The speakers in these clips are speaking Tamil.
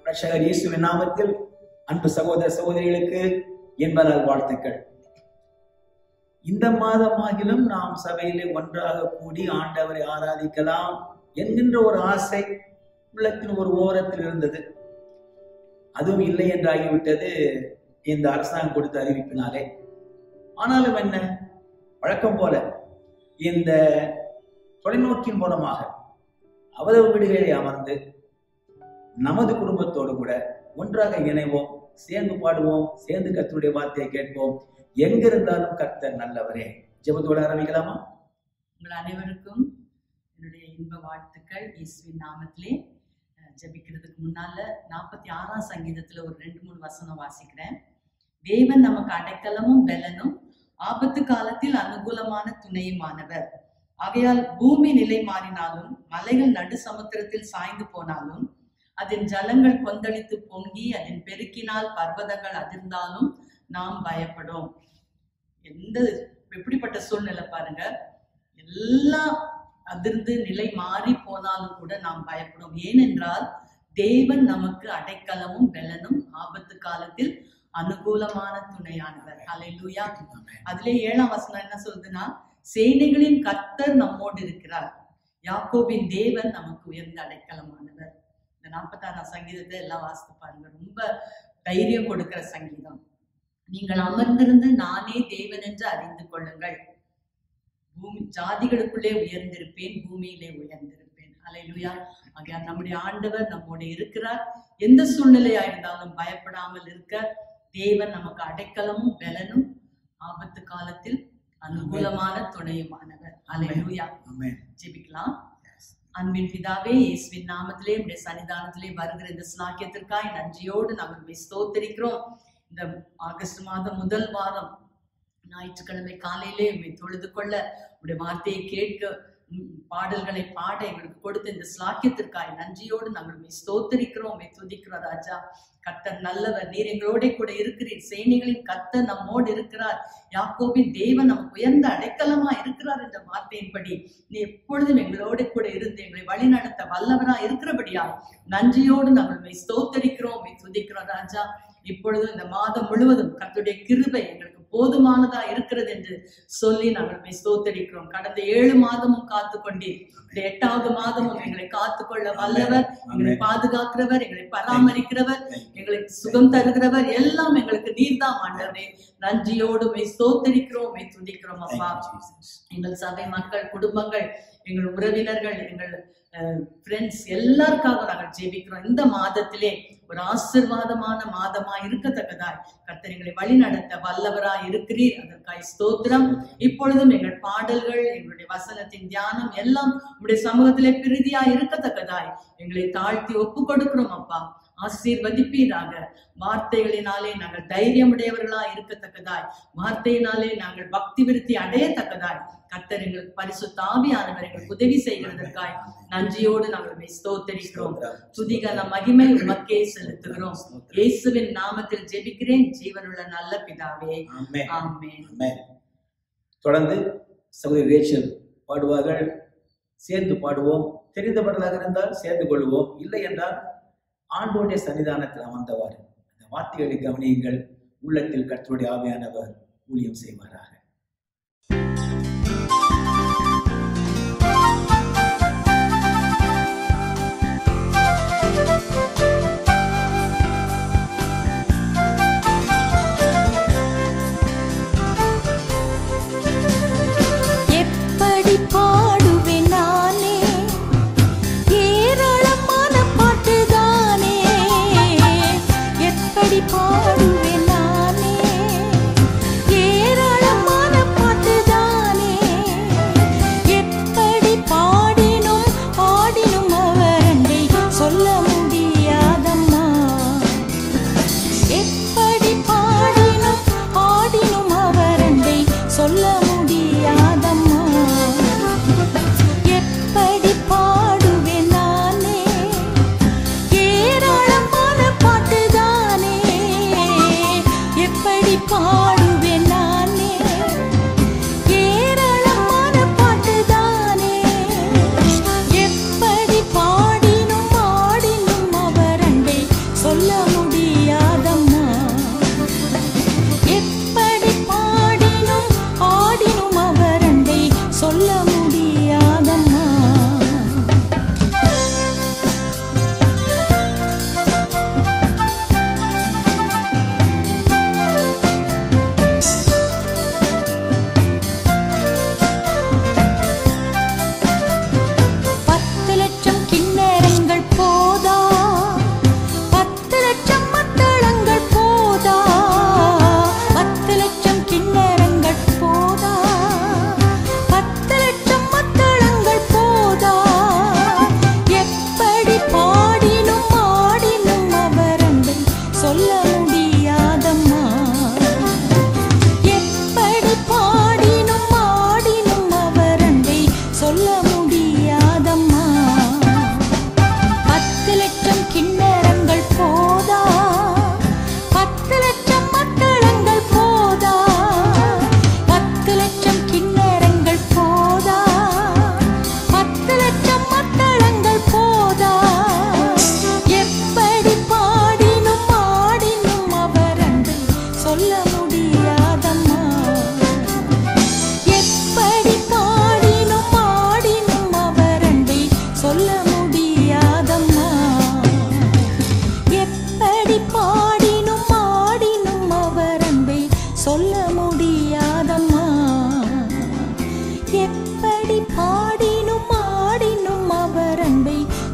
ரட்சகர் இயேசுவின் நாமத்தில் அன்பு சகோதர சகோதரிகளுக்கு என்பதால் வாழ்த்துக்கள் இந்த மாதமாகிலும் நாம் சபையிலே ஒன்றாக கூடி ஆண்டவரை ஆராதிக்கலாம் என்கின்ற ஒரு ஆசை உள்ளத்தின் ஒரு ஓரத்தில் இருந்தது அதுவும் இல்லை என்றாகிவிட்டது இந்த அரசாங்கம் கொடுத்த அறிவிப்பினாலே ஆனாலும் என்ன வழக்கம் போல இந்த தொலைநோக்கின் மூலமாக அவரது வீடுகளிலே அமர்ந்து நமது குடும்பத்தோடு கூட ஒன்றாக இணைவோம் சேர்ந்து பாடுவோம் சேர்ந்து கர்த்தருடைய வார்த்தையை கேட்போம் எங்கிருந்தாலும் கர்த்தர் நல்லவரே ஜெபத்தோடு ஆரம்பிக்கலாமா உங்கள் அனைவருக்கும் என்னுடைய இன்ப வாழ்த்துக்கள் இயேசுவின் நாமத்திலே அஹ், ஜெபிக்கிறதுக்கு முன்னால நாற்பத்தி ஆறாம் சங்கீதத்துல ஒரு ரெண்டு மூணு வசனம் வாசிக்கிறேன் தேவன் நமக்கு அடைக்கலமும் பெலனும் ஆபத்து காலத்தில் அனுகூலமான துணையுமானவர் ஆகையால் பூமி நிலை மாறினாலும் மலைகள் நடு சமுத்திரத்தில் சாய்ந்து போனாலும் அதன் ஜலங்கள் கொந்தளித்து பொங்கி அதன் பெருக்கினால் பர்வதங்கள் அதிர்ந்தாலும் நாம் பயப்படும் எந்த எப்படிப்பட்ட சூழ்நிலை பாருங்க எல்லாம் அதிர்ந்து நிலை மாறி போனாலும் கூட நாம் பயப்படும் ஏனென்றால் தேவன் நமக்கு அடைக்கலமும் பெலனும் ஆபத்து காலத்தில் அனுகூலமான துணையானவர் ஹalleluya அதிலே ஏழாம் வசனம் என்ன சொல்லுதுன்னா சேனைகளின் கர்த்தர் நம்மோடு இருக்கிறார் யாக்கோபின் தேவன் நமக்கு உயர்ந்த அடைக்கலமானவர் இந்த நாற்பத்தாறாம் சங்கீதத்தை எல்லாம் வாசித்து பாருங்க ரொம்ப தைரியம் கொடுக்கிற சங்கீதம் நீங்கள் அமர்ந்திருந்து நானே தேவன் என்று அறிந்து கொள்ளுங்கள் பூமி ஜாதிகளுக்குள்ளே உயர்ந்திருப்பேன் பூமியிலே உயர்ந்திருப்பேன் அலையிலுயா ஆகையால் நம்முடைய ஆண்டவர் நம்மோடு இருக்கிறார் எந்த சூழ்நிலையா இருந்தாலும் பயப்படாமல் இருக்க தேவன் நமக்கு அடைக்கலமும் பலனும் ஆபத்து காலத்தில் அனுகூலமான துணையுமானவர் அலையிலுயா ஆமென் ஜெபிக்கலாம் அன்பின் பிதாவே இயேசுவின் நாமத்திலே உடைய சன்னிதானத்திலே வருகிற இந்த ஸ்லாக்கியத்திற்காய் நன்றியோடு நாங்கள் உம்மை ஸ்தோத்திரிக்கிறோம் இந்த ஆகஸ்ட் மாதம் முதல் வாரம் ஞாயிற்றுக்கிழமை காலையிலே உம்மை தொழுது கொள்ள உடைய வார்த்தையை கேட்க உம், பாடல்களை பாட எங்களுக்கு கொடுத்த இந்த ஸ்லாக்கியத்திற்காய் நன்றியோடு நாங்கள் உம்மை ஸ்தோத்திரிக்கிறோம் உம்மை துதிக்கிறோம் ராஜா கர்த்தர் நல்லவர் நீர் எங்களோட கூட இருக்கிறீர் சேனைகளின் கர்த்தர் நம்மோடு இருக்கிறார் யாக்கோபின் தேவன் நமக்கு உயர்ந்த அடைக்கலமா இருக்கிறார் என்ற வார்த்தையின்படி நீ எப்பொழுதும் எங்களோட கூட இருந்து எங்களை வழிநடத்த வல்லவரா இருக்கிறபடியா நன்றியோடு நாங்கள் உம்மை ஸ்தோத்தரிக்கிறோம் உம்மை துதிக்கிறோம் ராஜா இப்பொழுதும் இந்த மாதம் முழுவதும் கர்த்தருடைய கிருபை எங்களுக்கு போதுமானதா இருக்கிறது என்று சொல்லி நாங்கள் உம்மை ஸ்தோத்தரிக்கிறோம் கடந்த ஏழு மாதமும் காத்து கொண்டீர் இந்த எட்டாவது மாதமும் எங்களை காத்துக்கொள்ள வல்லவர் எங்களை பாதுகாக்கிறவர் எங்களை பராமரிக்கிறவர் எங்களுக்கு சுகம் தருகிறவர் எல்லாம் எங்களுக்கு நீர்தான் ஆண்டவரே நன்றியோடு உம்மை ஸ்தோத்தரிக்கிறோம் உம்மை துதிக்கிறோம் அப்பா எங்கள் சபை மக்கள் குடும்பங்கள் எங்கள் உறவினர்கள் எங்கள் ஃப்ரெண்ட்ஸ் எல்லாருக்காக நாங்கள் ஜெபிக்கிறோம் இந்த மாதத்திலே ஒரு ஆசிர்வாதமான மாதமா இருக்கத்தக்கதாய் கர்த்தர் எங்களை வழி நடத்த வல்லவராய் இருக்கிறீர் அதற்காய் ஸ்தோத்திரம் இப்பொழுதும் எங்கள் பாடல்கள் எங்களுடைய வசனத்தின் தியானம் எல்லாம் உங்களுடைய சமூகத்திலே பிரீதியா இருக்கத்தக்கதாய் எங்களை தாழ்த்தி ஒப்பு கொடுக்கிறோம் அப்பா ஆசீர்வதிப்பீராக வார்த்தைகளினாலே நாங்கள் தைரியமுடையவர்களா இருக்கத்தக்கதாய் வார்த்தையினாலே நாங்கள் பக்தி விருத்தி அடையத்தக்கதாய் கர்த்தர் எங்களுக்கு பரிசுத்த ஆவியானவர் எங்களுக்கு உதவி செய்கிறதற்காய் நன்றியோடு நாங்கள் உம்மை ஸ்தோத்தரிக்கிறோம் துதிகன மகிமை உமக்கே செலுத்துகிறோம் இயேசுவின் நாமத்தில் ஜெபிக்கிறேன் ஜீவனுள்ள நல்ல பிதாவே ஆமென் ஆமென் ஆமென் தொடர்ந்து சகோதரி ரேச்சல் பாடுவார்கள் சேர்ந்து பாடுவோம் தெரிந்த பாடலாக இருந்தால் சேர்ந்து கொள்வோம் இல்லை என்றால் ஆண்டோடைய சன்னிதானத்தில் அமர்ந்தவாறு அந்த வார்த்தைகளை கவனியுங்கள் உள்ளத்தில் கர்த்தருடைய ஆவியானவர் ஊழியம் செய்வாராக எப்படி பாடுவேன் நானே ஏராளமான பாட்டுதானே எப்படி பாடுவேன் நானே ஏராளமான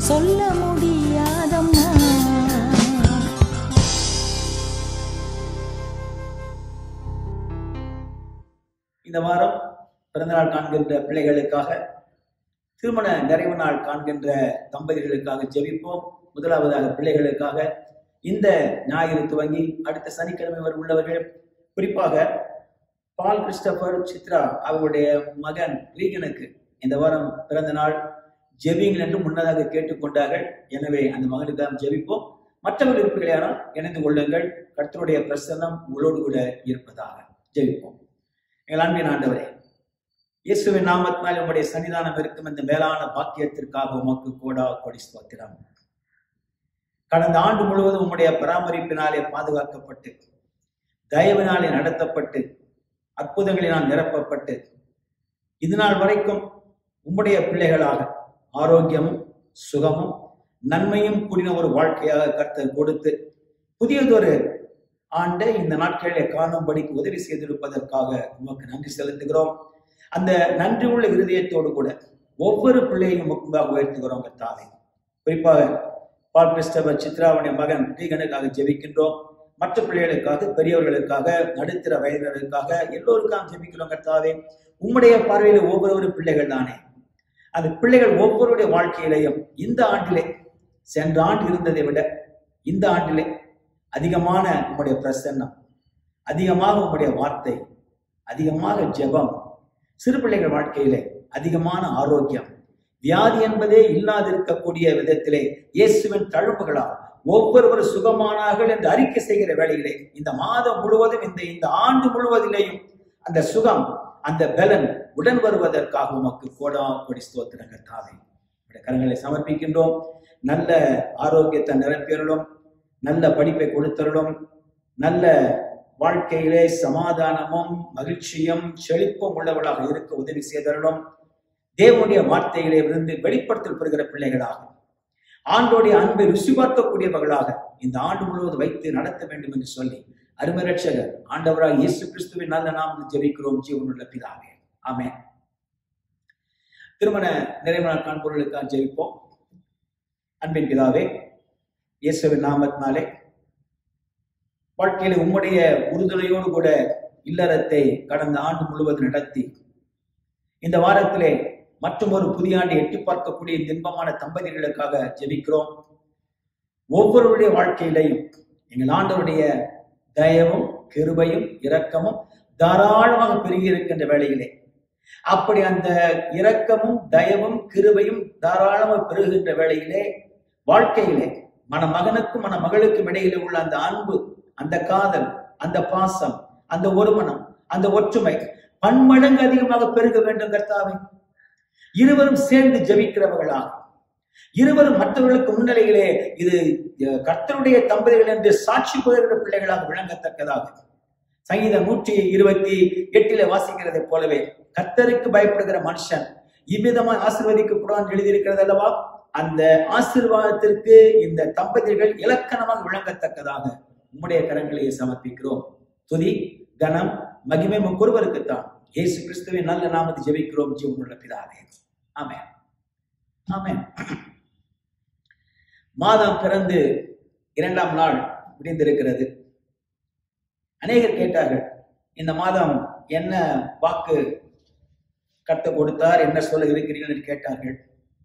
சொல்ல முடியாதம்மா இந்த வாரம் பிறந்தநாள் காண்கின்ற பிள்ளைகளுக்காக திருமண நிறைவு நாள் காண்கின்ற தம்பதிகளுக்காக ஜெபிப்போம் முதலாவதாக பிள்ளைகளுக்காக இந்த ஞாயிறு துவங்கி அடுத்த சனிக்கிழமை வரை உள்ளவர்கள் குறிப்பாக பால் கிறிஸ்டபர் சித்ரா அவர்களுடைய மகன் ரீகனுக்கு இந்த வாரம் பிறந்த நாள் ஜெபிங்கள் என்று முன்னதாக கேட்டுக்கொண்டார்கள் எனவே அந்த மகனுக்காக ஜெபிப்போம் மற்றவர்கள் இருப்பீர்களானால் இணைந்து கொள்ளுங்கள் கர்த்தருடைய பிரசன்னம் உங்களோடு கூட இருப்பதாக ஜெபிப்போம் எங்கள் அன்பின் ஆண்டவரே இயேசுவின் நாமத்தினால் உம்முடைய சன்னிதானம் இருக்கும் இந்த மேலான பாக்கியத்திற்காக உமக்கு கோடா கொடி ஸ்தோத்திரம் கடந்த ஆண்டு முழுவதும் உம்முடைய பராமரிப்பினாலே பாதுகாக்கப்பட்டு தயவினாலே நடத்தப்பட்டு அற்புதங்களினால் நிரப்பப்பட்டு இது நாள் வரைக்கும் உம்முடைய பிள்ளைகளாக ஆரோக்கியமும் சுகமும் நன்மையும் கூடின ஒரு வாழ்க்கையாக கர்த்தர் கொடுத்து புதியதொரு ஆண்டை இந்த நாட்களிலே காணும்படிக்கு உதவி செய்திருப்பதற்காக உமக்கு நன்றி செலுத்துகிறோம் அந்த நன்றி உள்ள இருதயத்தோடு கூட ஒவ்வொரு பிள்ளையையும் முன்பாக உயர்த்துகிறோம் கர்த்தாவே குறிப்பாக பால் கிறிஸ்டவர் சித்ராவுடைய மகன் ரீகனுக்காக ஜெபிக்கின்றோம் மற்ற பிள்ளைகளுக்காக பெரியவர்களுக்காக நடுத்தர வயதினருக்காக எல்லோருக்காக ஜெபிக்கிறோம் கர்த்தாவே உம்முடைய பார்வையில ஒவ்வொரு பிள்ளைகள் தானே அந்த பிள்ளைகள் ஒவ்வொருடைய வாழ்க்கையிலையும் இந்த ஆண்டிலே சென்ற ஆண்டு இருந்ததை விட இந்த ஆண்டிலே அதிகமான உம்முடைய பிரசன்னம் அதிகமாக உம்முடைய வார்த்தை அதிகமாக ஜெபம் சிறு பிள்ளைகள் வாழ்க்கையிலே அதிகமான ஆரோக்கியம் வியாதி என்பதே இல்லாதிருக்கக்கூடிய விதத்திலே இயேசுவின் தழும்புகளால் ஒவ்வொருவரும் சுகமானார்கள் என்று அறிக்கை செய்கிற வேளையிலே இந்த மாதம் முழுவதும் இந்த இந்த ஆண்டு முழுவதிலேயும் அந்த சுகம் அந்த பலன் உடன் வருவதற்காக உமக்கு கோடா கொடி ஸ்தோத்திரங்கள் தாவே உம்முடைய கரங்களை சமர்ப்பிக்கின்றோம் நல்ல ஆரோக்கியத்தை நிரப்பியருளும் நல்ல படிப்பை கொடுத்தருளும் நல்ல வாழ்க்கையிலே சமாதானமும் மகிழ்ச்சியும் செழிப்பும் உள்ளவர்களாக இருக்க உதவி செய்தருளும் தேவனுடைய வார்த்தையிலே இருந்து வெளிப்படுத்தல் பெறுகிற பிள்ளைகளாக ஆண்டோடைய அன்பை ருசி பார்க்கக்கூடியவர்களாக இந்த ஆண்டு முழுவதும் வைத்து நடத்த வேண்டும் என்று சொல்லி அருமை ரட்சகர் ஆண்டவராக இயேசு கிறிஸ்துவின் நல்ல நாமத்தில் ஜெபிக்கிறோம் ஜீவனுள்ள பிதாவே ஆமென் திருமண நிறைவு நாள் காண்பொருளுக்காக ஜெபிப்போம் அன்பின் பிதாவே இயேசுவின் நாமத்தினாலே வாழ்க்கையில உம்முடைய உறுதுணையோடு கூட இல்லறத்தை கடந்த ஆண்டு முழுவதும் நடத்தி இந்த வாரத்திலே மற்றும் ஒரு புதிய ஆண்டை எட்டி பார்க்கக்கூடிய இந்த இன்பமான தம்பதிகளுக்காக ஜெபிக்கிறோம் ஒவ்வொருவருடைய வாழ்க்கையிலையும் எங்கள் ஆண்டவருடைய தயவும் கிருபையும் இரக்கமும் தாராளமாக பெருகி இருக்கின்ற வேளையிலே அப்படி அந்த இரக்கமும் தயவும் கிருபையும் தாராளமாக பெருகுகின்ற வேளையிலே வாழ்க்கையிலே மணமகனுக்கும் மணமகளுக்கும் இடையிலே உள்ள அந்த அன்பு அந்த காதல் அந்த பாசம் அந்த ஒருமனம் அந்த ஒற்றுமை பன்மடங்கு அதிகமாக பெருக வேண்டும் கர்த்தாவே இருவரும் சேர்ந்து ஜெபிக்கிறவர்களாக இருவரும் மற்றவர்களுக்கு முன்னிலையிலே இது அஹ், கர்த்தருடைய தம்பதிகள் என்று சாட்சி பகிர்கிற பிள்ளைகளாக விளங்கத்தக்கதாக சங்கீதம் நூற்றி இருபத்தி எட்டில வாசிக்கிறதை போலவே கர்த்தருக்கு பயப்படுகிற மனுஷன் இவ்விதமாய் ஆசீர்வதிக்கப்படுவான் எழுதியிருக்கிறது அல்லவா அந்த ஆசீர்வாதத்திற்கு இந்த தம்பதிகள் இலக்கணமாக விளங்கத்தக்கதாக உம்முடைய கரங்களை சமர்ப்பிக்கிறோம் துதி கனம் மகிமை முக்குருவருக்குத்தான் இயேசு கிறிஸ்துவின் நல்ல நாமத்தை ஜெபிக்கிறோம் ஜீவனுள்ள பிதாவே ஆமென் ஆமென் மாதம் பிறந்து இரண்டாம் நாள் முடிந்திருக்கிறது அநேகர் கேட்டார்கள் இந்த மாதம் என்ன வாக்கு கத்து கொடுத்தார் என்ன சொல்ல இருக்கிறீர்கள் என்று கேட்டார்கள்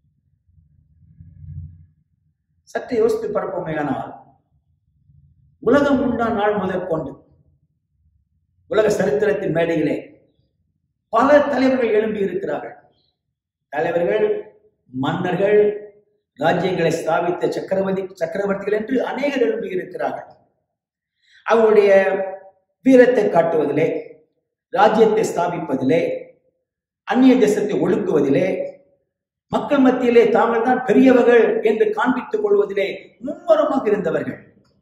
சற்று யோசித்து பார்ப்போமேயானால் உலகம் உண்டான நாள் முதற்கொண்டு உலக சரித்திரத்தின் மேடையிலே பல தலைவர்கள் எழும்பி இருக்கிறார்கள் தலைவர்கள் மன்னர்கள் ராஜ்யங்களை ஸ்தாபித்த சக்கரவர்த்தி சக்கரவர்த்திகள் என்று அநேகர் எழும்பி இருக்கிறார்கள் அவருடைய வீரத்தை காட்டுவதிலே ராஜ்யத்தை ஸ்தாபிப்பதிலே அந்நிய தேசத்தை ஒழுக்குவதிலே மக்கள் மத்தியிலே தாங்கள் தான் பெரியவர்கள் என்று காண்பித்துக் கொள்வதிலே மும்முரமாக இருந்தவர்கள்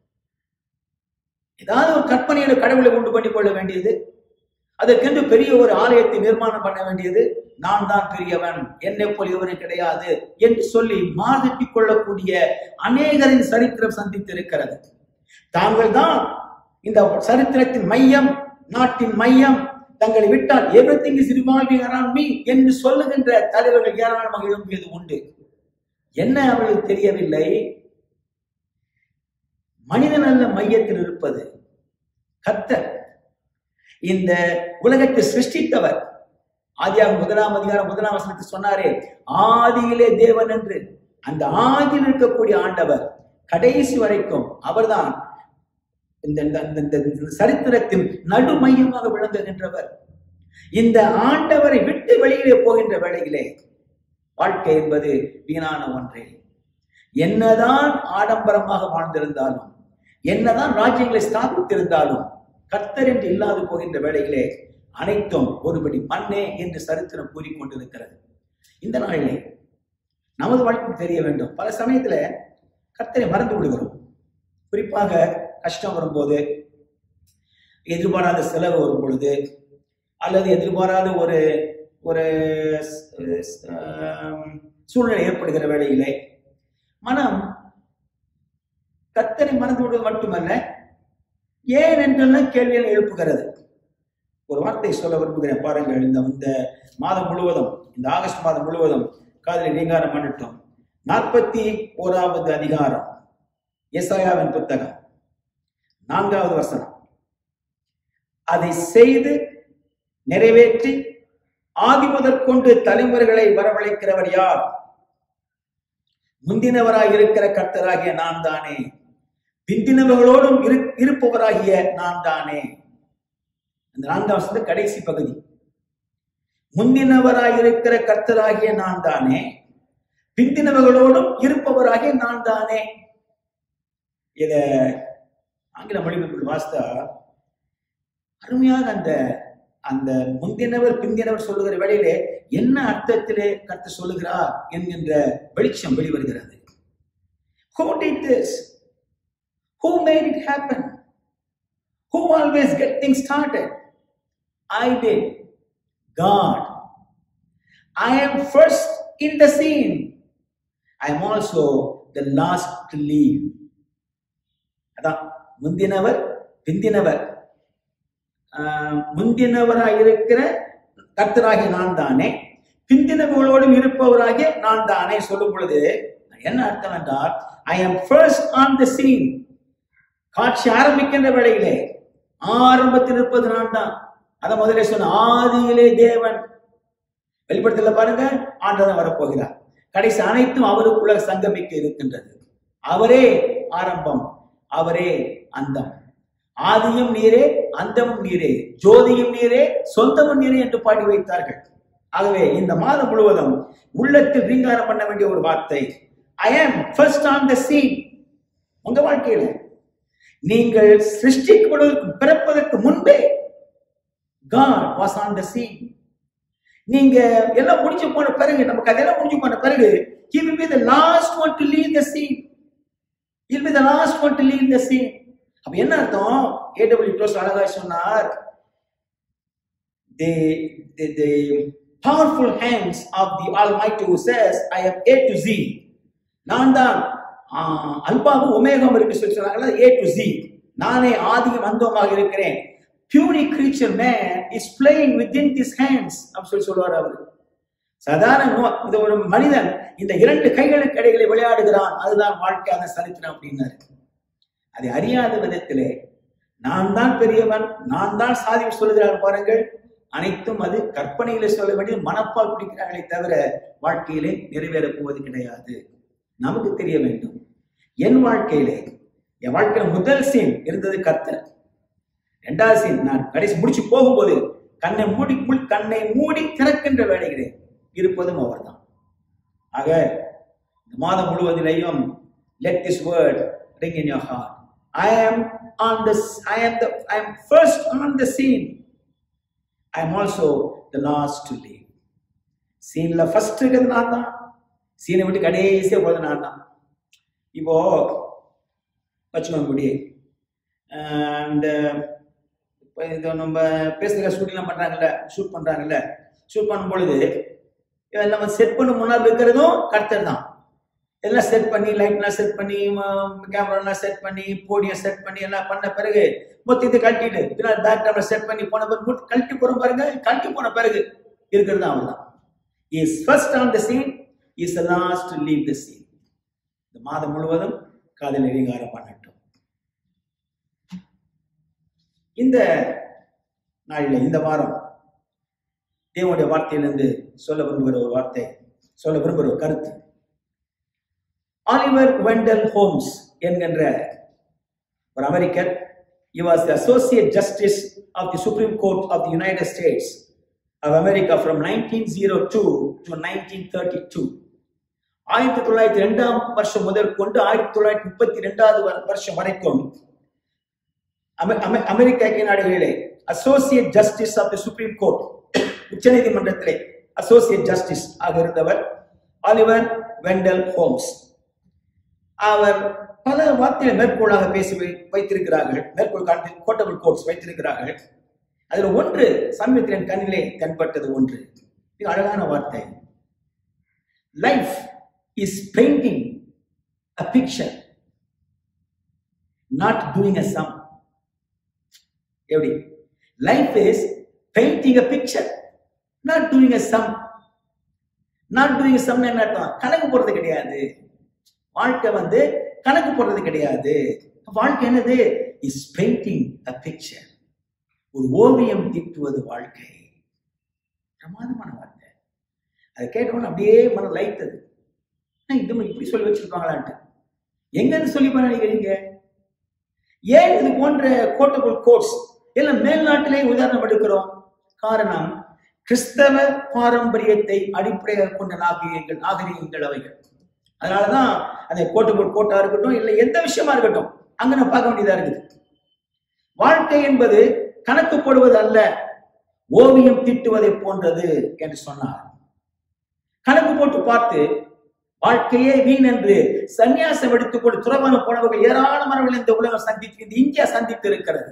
ஏதாவது ஒரு கற்பனையில கடவுளை உண்டு பண்ணி கொள்ள வேண்டியது அதற்கென்று பெரிய ஒரு ஆலயத்தை நிர்மாணம் பண்ண வேண்டியது நான் தான் பெரியவன் என்னை போல் இவரும் கிடையாது என்று சொல்லி மாதட்டிக் கொள்ளக்கூடிய அநேகரின் சரித்திரம் சந்தித்திருக்கிறது தாங்கள் தான் இந்த சரித்திரத்தின் மையம் நாட்டின் மையம் தங்களை விட்டால் everything is revolving around me என்று சொல்லுகின்ற தலைவர்கள் ஏராளமாக எழும்பியது உண்டு என்ன அவளுக்கு தெரியவில்லை மனிதன் அல்ல மையத்தில் இருப்பது கத்தர் இந்த உலகத்தை சிருஷ்டித்தவர் ஆதியாக முதலாம் அதிகாரம் முதலாம் வசனத்தை சொன்னாரே ஆதியிலே தேவன் என்று அந்த ஆதியில் இருக்கக்கூடிய ஆண்டவர் கடைசி வரைக்கும் அவர்தான் இந்த இந்த- இந்த- இந்த- இந்த சரித்திரத்தின் நடுமையமாக விளங்குகின்றவர் இந்த ஆண்டவரை விட்டு வெளியிலே போகின்ற வேளையிலே வாழ்க்கை என்பது வீணான ஒன்றே என்னதான் ஆடம்பரமாக வாழ்ந்திருந்தாலும் என்னதான் ராஜ்யங்களை ஸ்தாபித்திருந்தாலும் கர்த்தர் என்று இல்லாது போகின்ற வேளையிலே அனைத்தும் ஒருபடி மண்ணே என்று சரித்திரம் கூறிக்கொண்டிருக்கிறது இந்த நாளிலே நமது வாழ்க்கைக்கு தெரிய வேண்டும் பல சமயத்துல கர்த்தரை மறந்து விடுகிறோம் குறிப்பாக கஷ்டம் வரும்போது எதிர்பாராத செலவு வரும் பொழுது அல்லது எதிர்பாராத ஒரு ஒரு ஸ்- ஸ்- ஆம், சூழ்நிலை ஏற்படுகிற வேளையிலே மனம் கத்தரை மறந்து விடுவது மட்டுமல்ல ஏன் என்றெல்லாம் கேள்விகள் எழுப்புகிறது ஒரு வார்த்தை சொல்ல விரும்புகிறேன் பாருங்கள் இந்த இந்த மாதம் முழுவதும் இந்த ஆகஸ்ட் மாதம் முழுவதும் காதலை ரீங்காரம் பண்ணட்டும் நாற்பத்தி ஓராவது அதிகாரம் எசாயாவின் புத்தகம் நான்காவது வசனம் அதை செய்து நிறைவேற்றி ஆதி முதற்கொண்டு தலைமுறைகளை வரவழைக்கிறவர் யார் முந்தினவராய் இருக்கிற கர்த்தராகிய நான் தானே பிந்தினவர்களோடும் இரு இருப்பவராகிய நான் தானே அந்த நான்காம் வசனத்து கடைசி பகுதி முந்தினவராய் இருக்கிற கர்த்தராகிய நான் தானே பிந்தினவர்களோடும் இருப்பவராகிய நான் தானே இத ஆங்கில மொழிபெயர்ப்பில் வாசித்தா அருமையாக அந்த அந்த முந்தினவர் பிந்தினவர் சொல்லுகிற வேளையிலே என்ன அர்த்தத்திலே கர்த்தர் சொல்லுகிறார் என்கின்ற வெளிச்சம் வெளிவருகிறது Who did this? Who made it happen? Who always get things started? I did. God. I am first in the scene. I am also the last to leave. அதான் முந்தினவர் பிந்தினவர் ஆஹ், முந்தினவராய் இருக்கிற கர்த்தராகிய நான் தானே பிந்தினவர்களோடும் இருப்பவராகிய நான் தானே சொல்லும் பொழுது என்ன அர்த்தம் என்றால் ஐ am first on the scene காட்சி ஆரம்பிக்கின்ற வேளையிலே ஆரம்பத்தில் இருப்பது நான் தான் அத முதலே சொன்ன ஆதியிலே தேவன் வெளிப்படுத்தல பாருங்க ஆண்டவன் வரப்போகிறார் கடைசி அனைத்தும் அவருக்குள்ள சங்கமிக்க இருக்கின்றது அவரே ஆரம்பம் அவரே அந்தம் ஆதியும் நீரே அந்தமும் நீரே ஜோதியும் நீரே சொந்தமும் நீரே என்று பாடி வைத்தார்கள் ஆகவே இந்த மாதம் முழுவதும் உள்ளத்தில் ரீங்காரம் பண்ண வேண்டிய ஒரு வார்த்தை ஐ ஆம் ஃபர்ஸ்ட் ஆன் த சீன் உங்க வாழ்க்கையில நீங்கள் சிருஷ்டிக்கப்படுவதற்கு பிறப்பதற்கு முன்பே God was on the scene நீங்க எல்லாம் முடிஞ்சு போன பிறகு நம்ம கதையெல்லாம் முடிஞ்சு போன பிறகு he will be the last one to leave the scene he'll be the last one to leave the scene அப்ப என்ன அர்த்தம் ஏடபிள்யூ க்ளோஸ் அழகாய் சொன்னார் the, the, the powerful hands of the Almighty who says, I am A to Z. நான் தான் ஆஹ், அல்பாவும் ஒமேகாவும் இருக்கு சொல்லி சொன்னாங்கல்ல ஏ டு ஜி நானே ஆதியும் அந்தமாக இருக்கிறேன் puny creature man is playing with in this hands அப்படி சொல்லி சொல்லுவார் அவர் சாதாரண நோ- இந்த ஒரு மனிதன் இந்த இரண்டு கைகளுக்கு இடையிலே விளையாடுகிறான் அதுதான் வாழ்க்கை அந்த சரித்திரம் அப்படின்னாரு அதை அறியாத விதத்திலே நான் தான் பெரியவன் நான் தான் சாதியம் சொல்லுகிறார் பாருங்கள் அனைத்தும் அது கற்பனையிலே சொல்ல வேண்டியது மனப்பால் பிடிக்கிறார்களே தவிர வாழ்க்கையிலே நிறைவேறப் போவது கிடையாது நமக்கு தெரிய வேண்டும் என் வாழ்க்கையிலே என் வாழ்க்கையில முதல் சீன் இருந்தது கர்த்தர் இரண்டாவது சீன் நான் கடைசி முடிச்சு போகும்போது கண்ணை மூடி முள் கண்ணை மூடி திறக்கின்ற வேலைகளே இருப்பதும் அவர்தான் ஆக இந்த மாதம் முழுவதிலேயும் let this word ring in your heart i am on this i am the i am first on the scene i am also the last to leave சீன்ல ஃபர்ஸ்ட் இருக்கிறது நான் தான் சீனை விட்டு கடைசியா போறது நான் தான் இப்போ வச்சுக்கோங்க முடி ஆஹ் இந்த இப்போ இது நம்ம பேசுகிற ஷூட்டிங்லாம் பண்றாங்கல்ல ஷூட் பண்றாங்கல்ல ஷூட் பண்ணும் பொழுது இதெல்லாம் நம்ம செட் பண்ண முன்னாடி இருக்கிறதும் கர்த்தர் தான் எல்லாம் செட் பண்ணி லைட்லாம் செட் பண்ணி கேமராலாம் செட் பண்ணி போடியம் செட் பண்ணி எல்லாம் பண்ண பிறகு மொத்தத்தை கழட்டிட்டு பின்னால் பேக் கேமரா செட் பண்ணி போன பிறகு முட்டு கழட்டி போற பாருங்க கழட்டி போன பிறகு இருக்கிறது அவன் தான் is first on the scene is the last leave the scene இந்த மாதம் முழுவதும் காதல் அதிகாரம் பண்ணட்டும் இந்த நாளில் இந்த வாரம் தேவனுடைய வார்த்தையிலிருந்து சொல்ல விரும்புகிற ஒரு வார்த்தை சொல்ல விரும்புகிற ஒரு கருத்து ஆலிவர் வெண்டல் ஹோம்ஸ் என்கின்ற ஒரு அமெரிக்கர் he was the associate justice of the supreme court of the united states of america from 1902 to 1932 ஆயிரத்தி தொள்ளாயிரத்தி ரெண்டாம் வருஷம் முதல் கொண்டு ஆயிரத்தி தொள்ளாயிரத்தி முப்பத்தி ரெண்டாவது வருஷம் வரைக்கும் அமெ- அமெ- அமெரிக்க ஐக்கிய நாடுகளிலே associate justice of the supreme court உச்சநீதிமன்றத்திலே அசோசியேட் ஜஸ்டிஸ் ஆக இருந்தவர் ஆலிவர் வெண்டல் ஹோம்ஸ் அவர் பல வார்த்தைகளை மேற்கோளாக பேசி வை- வைத்திருக்கிறார்கள் மேற்கோள் காட்டி கோட்டபிள் கோட்ஸ் வைத்திருக்கிறார்கள் அதுல ஒன்று சமீபத்தில் என் கண்ணிலே தென்பட்டது ஒன்று மிக அழகான வார்த்தை life is painting a picture not doing a sum எப்படி life is painting a picture not doing a sum not doing sum என்ன அர்த்தம் கணக்கு போடுறது கிடையாது வாழ்க்கை வந்து கணக்கு போடுறது கிடையாது வாழ்க்கை என்னது இஸ் பெயிண்டிங் அ பிக்சர் ஒரு ஓவியம் தீட்டுவது வாழ்க்கை பிரமாதமான வார்த்தை அதை கேட்டவொன்னு அப்படியே மனம் லைத்தது என்ன இது இப்படி சொல்லி வச்சிருப்பாங்களான்ட்டு எங்க இருந்து சொல்லி பண்ண நினைக்கிறீங்க ஏன் இது போன்ற கோட்டபிள் கோட்ஸ் எல்லாம் மேல்நாட்டிலே உதாரணம் எடுக்கிறோம் காரணம் கிறிஸ்தவ பாரம்பரியத்தை அடிப்படையாக கொண்ட நாகரிகங்கள் நாகரிகங்கள் அவைகள் அதனாலதான் அந்த கோட்டபிள் கோட்டா இருக்கட்டும் இல்லை எந்த விஷயமா இருக்கட்டும் அங்க நம்ம பார்க்க வேண்டியதா இருக்குது வாழ்க்கை என்பது கணக்கு போடுவது அல்ல ஓவியம் தீட்டுவதை போன்றது என்று சொன்னார் கணக்கு போட்டு பார்த்து வாழ்க்கையே வீண் என்று சந்நியாசம் எடுத்துக்கொண்டு துறவரம் போனவர்கள் ஏராளமானவர்கள் இந்த உலகம் சந்தித்து இந்த இந்தியா சந்தித்து இருக்கிறது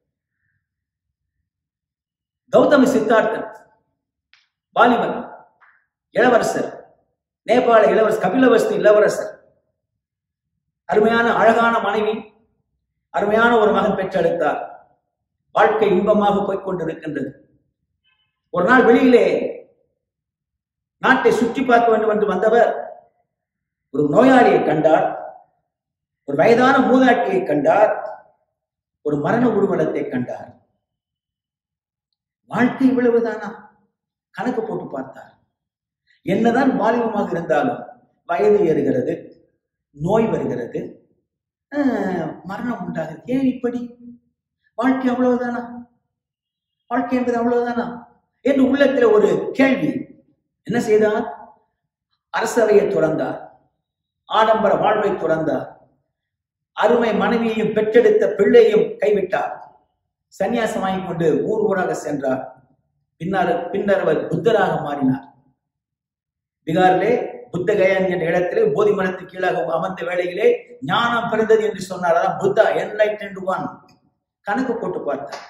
கௌதம சித்தார்த்தன் வாலிபன் இளவரசர் நேபாள இளவரசர் கபிலவஸ்து இளவரசர் அருமையான அழகான மனைவி அருமையான ஒரு மகன் பெற்றெடுத்தார் வாழ்க்கை இன்பமாக போய்க் கொண்டிருக்கின்றது ஒரு நாள் வெளியிலே நாட்டை சுற்றி பார்க்க வேண்டும் என்று வந்தவர் ஒரு நோயாளியை கண்டார் ஒரு வயதான மூதாட்டியை கண்டார் ஒரு மரண ஊர்வலத்தை கண்டார் வாழ்க்கை இவ்வளவுதானா கணக்கு போட்டு பார்த்தார் என்னதான் வாலிபமாக இருந்தாலும் வயது ஏறுகிறது நோய் வருகிறது ஆஹ், மரணம் உண்டாகுது ஏன் இப்படி வாழ்க்கை அவ்வளவுதானா வாழ்க்கை என்பது அவ்வளவுதானா என்று உள்ளத்துல ஒரு கேள்வி என்ன செய்தார் அரசவையை துறந்தார் ஆடம்பர வாழ்வை துறந்தார் அருமை மனைவியையும் பெற்றெடுத்த பிள்ளையும் கைவிட்டார் சந்நியாசம் வாங்கிக் கொண்டு ஊர் ஊராக சென்றார் பின்னர் பின்னர் அவர் புத்தராக மாறினார் பீகாரிலே புத்த கயான் என்ற இடத்திலே போதி மரத்துக்கு கீழாக அமர்ந்த வேளையிலே ஞானம் பிறந்தது என்று சொன்னார் அதான் புத்தா என்லைட் ஒன் கணக்கு போட்டு பார்த்தார்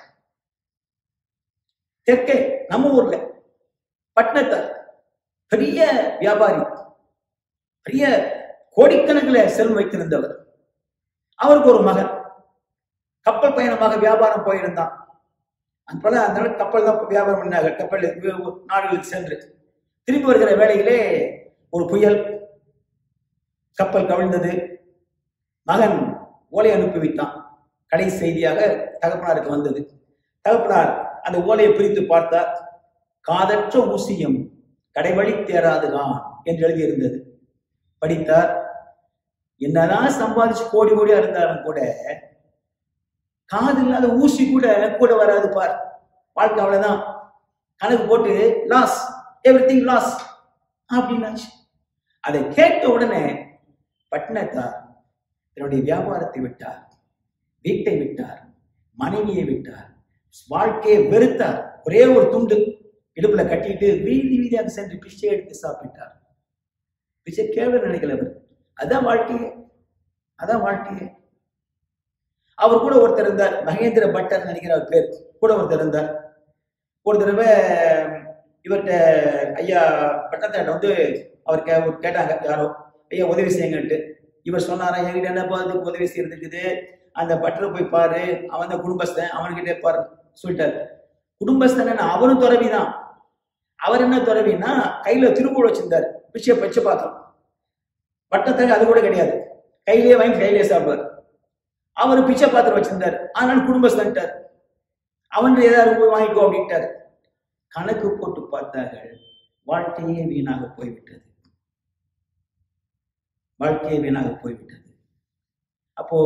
தெற்கே நம்ம ஊர்ல பட்டணத்தார் பெரிய வியாபாரி பெரிய கோடிக்கணக்கில் செல்வம் வைத்திருந்தவர் அவருக்கு ஒரு மகன் கப்பல் பயணமாக வியாபாரம் போயிருந்தான் அந்த போல அதனால கப்பல் தான் வியாபாரம் பண்ணாங்க கப்பல் நாடுகளுக்கு சென்று திரும்பி வருகிற வேளையிலே ஒரு புயல் கப்பல் கவிழ்ந்தது மகன் ஓலை அனுப்பி விட்டான் கடைசி செய்தியாக தகப்பனாருக்கு வந்தது தகப்பனார் அந்த ஓலையை பிரித்து பார்த்தார் காதற்ற ஊசியம் கடைவழி தேராதுதான் என்று எழுதியிருந்தது படித்தார் என்னதான் சம்பாதிச்சு கோடி கோடியா இருந்தாலும் கூட காது இல்லாத ஊசி கூட கூட வராது பார் வாழ்க்கை அவ்வளவுதான் கணக்கு போட்டு லாஸ் எவ்ரி திங் லாஸ் அப்படின்னாச்சு அதை கேட்ட உடனே பட்டினத்தார் தன்னுடைய வியாபாரத்தை விட்டார் வீட்டை விட்டார் மனைவியை விட்டார் வாழ்க்கையை வெறுத்தார் ஒரே ஒரு துண்டு இடுப்புல கட்டிட்டு வீதி வீதியாக சென்று பிச்சை எடுத்து சாப்பிட்டார் பிச்சை கேள்வி நினைக்கல அவர் அதான் வாழ்க்கையே அதான் வாழ்க்கையே அவர் கூட ஒருத்தர் இருந்தார் மகேந்திர பட்டர் நினைக்கிற அவர் பேர் கூட ஒருத்தர் இருந்தார் ஒரு தடவை இவர்கிட்ட ஐயா பட்டத்தாட்ட வந்து அவர் கே கேட்டாங்க யாரோ ஐயா உதவி செய்யுங்கன்ட்டு இவர் சொன்னாரா என்கிட்ட என்னப்பா அதுக்கு உதவி செய்யறதுக்குது அந்த பட்டரை போய் பாரு அவன் தான் குடும்பஸ்தன் அவன்கிட்ட பாரு சொல்லிட்டாரு குடும்பஸ்தன் என்ன அவரும் துறவி தான் அவர் என்ன துறவின்னா கையில திருப்பூர் வச்சிருந்தார் பிச்சை பச்சை பாத்திரம் பட்டத்தங்க அது கூட கிடையாது கையிலேயே வாங்கி கையிலேயே சாப்பிடுவார் அவர் பிச்சை பாத்திரம் வச்சிருந்தார் அதனால குடும்பஸ்தன்ட்டார் அவன் ஏதாவது போய் வாங்கிக்கோ அப்படின்ட்டார் கணக்கு போட்டு பார்த்தார்கள் வாழ்க்கையே வீணாக போய்விட்டது வாழ்க்கையே வீணாக போய்விட்டது அப்போ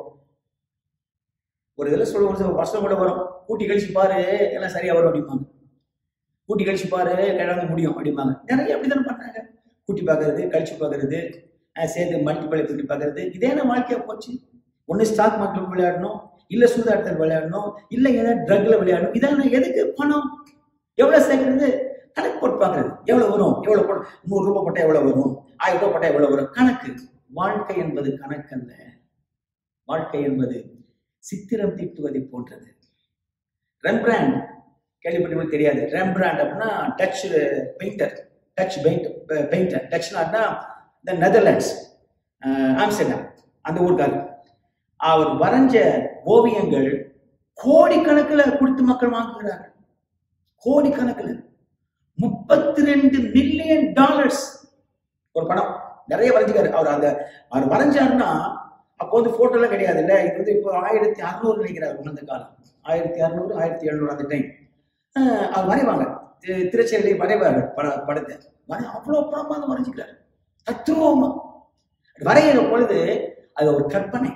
ஒரு இதில் சொல்ல ஒரு சில வருஷம் கூட வரும் கூட்டி கழிச்சு பாரு எல்லாம் சரியா வரும் அப்படிம்பாங்க கூட்டி கழிச்சு பாரு கிழங்கு முடியும் அப்படிம்பாங்க நிறைய அப்படி தானே பண்றாங்க கூட்டி பார்க்கறது கழிச்சு பார்க்கறது அஹ் சேர்த்து மல்டிபிளை பண்ணி பார்க்கறது இதே என்ன வாழ்க்கையா போச்சு ஒன்று ஸ்டாக் மார்க்கெட் விளையாடணும் இல்லை சூதாட்டத்தில் விளையாடணும் இல்லை ஏதாவது ட்ரக்ல விளையாடணும் இதான எதுக்கு பணம் எவ்வளோ சேர்க்கறது கணக்கு போட்டு பார்க்கறது எவ்வளோ வரும் எவ்வளோ போட நூறு ரூபாய் போட்டால் எவ்வளோ வரும் ஆயிரம் ரூபாய் போட்டால் எவ்வளோ வரும் கணக்கு வாழ்க்கை என்பது கணக்கல்ல வாழ்க்கை என்பது சித்திரம் தீட்டுவதை போன்றது ரெம்பிராண்ட் கேள்விப்பட்டவங்களுக்கு தெரியாது ரெம்பிராண்ட் அப்படின்னா Dutch painter Dutch paint painter Dutch நாட்னா இந்த நெதர்லாண்ட்ஸ் ஆம்ஸ்டர்டாம் அந்த ஊருக்காரர் அவர் வரைஞ்ச ஓவியங்கள் கோடிக்கணக்கில் கொடுத்து மக்கள் வாங்குகிறார்கள் கோடிக்கணக்கில் முப்பத்தி ரெண்டு மில்லியன் டாலர்ஸ் ஒரு படம் நிறைய வரைஞ்சிக்காரு அவர் அந்த அவர் வரைஞ்சாருன்னா அப்போ வந்து போட்டோலாம் கிடையாது இல்ல இது வந்து இப்போ ஆயிரத்தி அறுநூறு நினைக்கிறார் அந்த காலம் ஆயிரத்தி அறுநூறு ஆயிரத்தி எழுநூறு அந்த டைம் அவர் வரைவாங்க தி- திருச்செல்லை வரைவாங்க பட படத்தை வரை அவ்வளோ பிரமாதம் வரைஞ்சிக்கிறார் தத்துவமா வரைகிற பொழுது அது ஒரு கற்பனை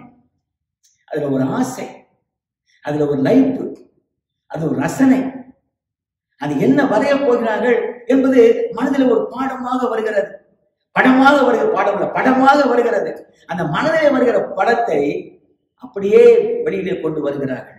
அதுல ஒரு ஆசை அதுல ஒரு லைப்பு அது ஒரு ரசனை அது என்ன வரைய போகிறார்கள் என்பது மனதில் ஒரு பாடமாக வருகிறது படமாக வருகிற பாடம் இல்ல படமாக வருகிறது அந்த மனதிலே வருகிற படத்தை அப்படியே வெளியிலே கொண்டு வருகிறார்கள்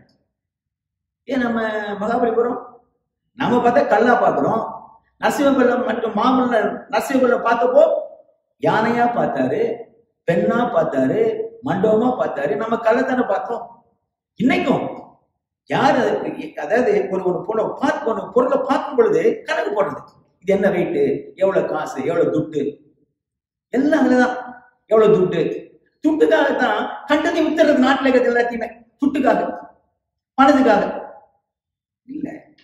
ஏன் நம்ம மகாபலிபுரம் நம்ம பார்த்தா கல்லா பார்க்கிறோம் நரசிம்மபுரம் மற்றும் மாமல்ல நரசிம்மபுரம் பார்த்தப்போ யானையா பார்த்தாரு பெண்ணா பார்த்தாரு மண்டபமா பார்த்தாரு நம்ம கள்ளத்தானே பார்த்தோம் இன்னைக்கும் யார் அதுக்கு அதாவது ஒரு ஒரு பொண்ணை பார்த்து ஒரு பொருளை பார்க்கும் பொழுது கணக்கு போடுறது இது என்ன வெயிட்டு எவ்வளவு காசு எவ்வளவு துட்டு எல்லாம் அதுலதான் எவ்வளவு துட்டு துட்டுக்காகத்தான் கண்டதை வித்துறது நாட்டில் இருக்கிறது எல்லாத்தையுமே துட்டுக்காக பணத்துக்காக இல்ல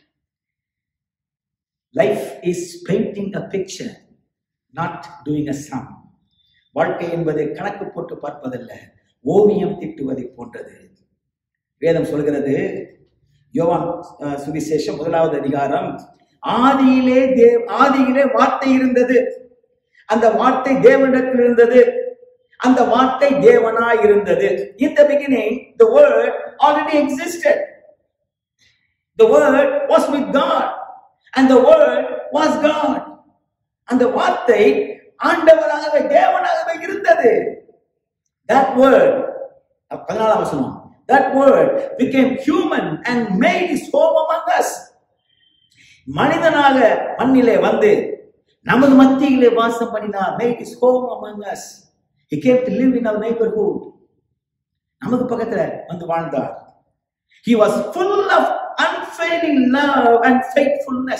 life is painting a picture not doing a sum வாழ்க்கை என்பது கணக்கு போட்டு பார்ப்பதல்ல ஓவியம் திட்டுவதை போன்றது வேதம் சொல்கிறது யோவான் அஹ், சுவிசேஷம் முதலாவது அதிகாரம் ஆதியிலே தேவ் ஆதியிலே வார்த்தை இருந்தது அந்த வார்த்தை தேவனிடத்தில் இருந்தது அந்த வார்த்தை தேவனாய் இருந்தது in the beginning the word already existed the word was with god and the word was god அந்த வார்த்தை ஆண்டவராகவே தேவனாகவே இருந்தது that word அஹ் பதினாலாம் வசனம் that word became human and made his home among us மனிதனாக மண்ணிலே வந்து நமது மத்தியிலே வாசம் பண்ணினார் made his home among us he came to live in our neighborhood நமக்கு பக்கத்துல வந்து வாழ்ந்தார் he was full of unfailing love and faithfulness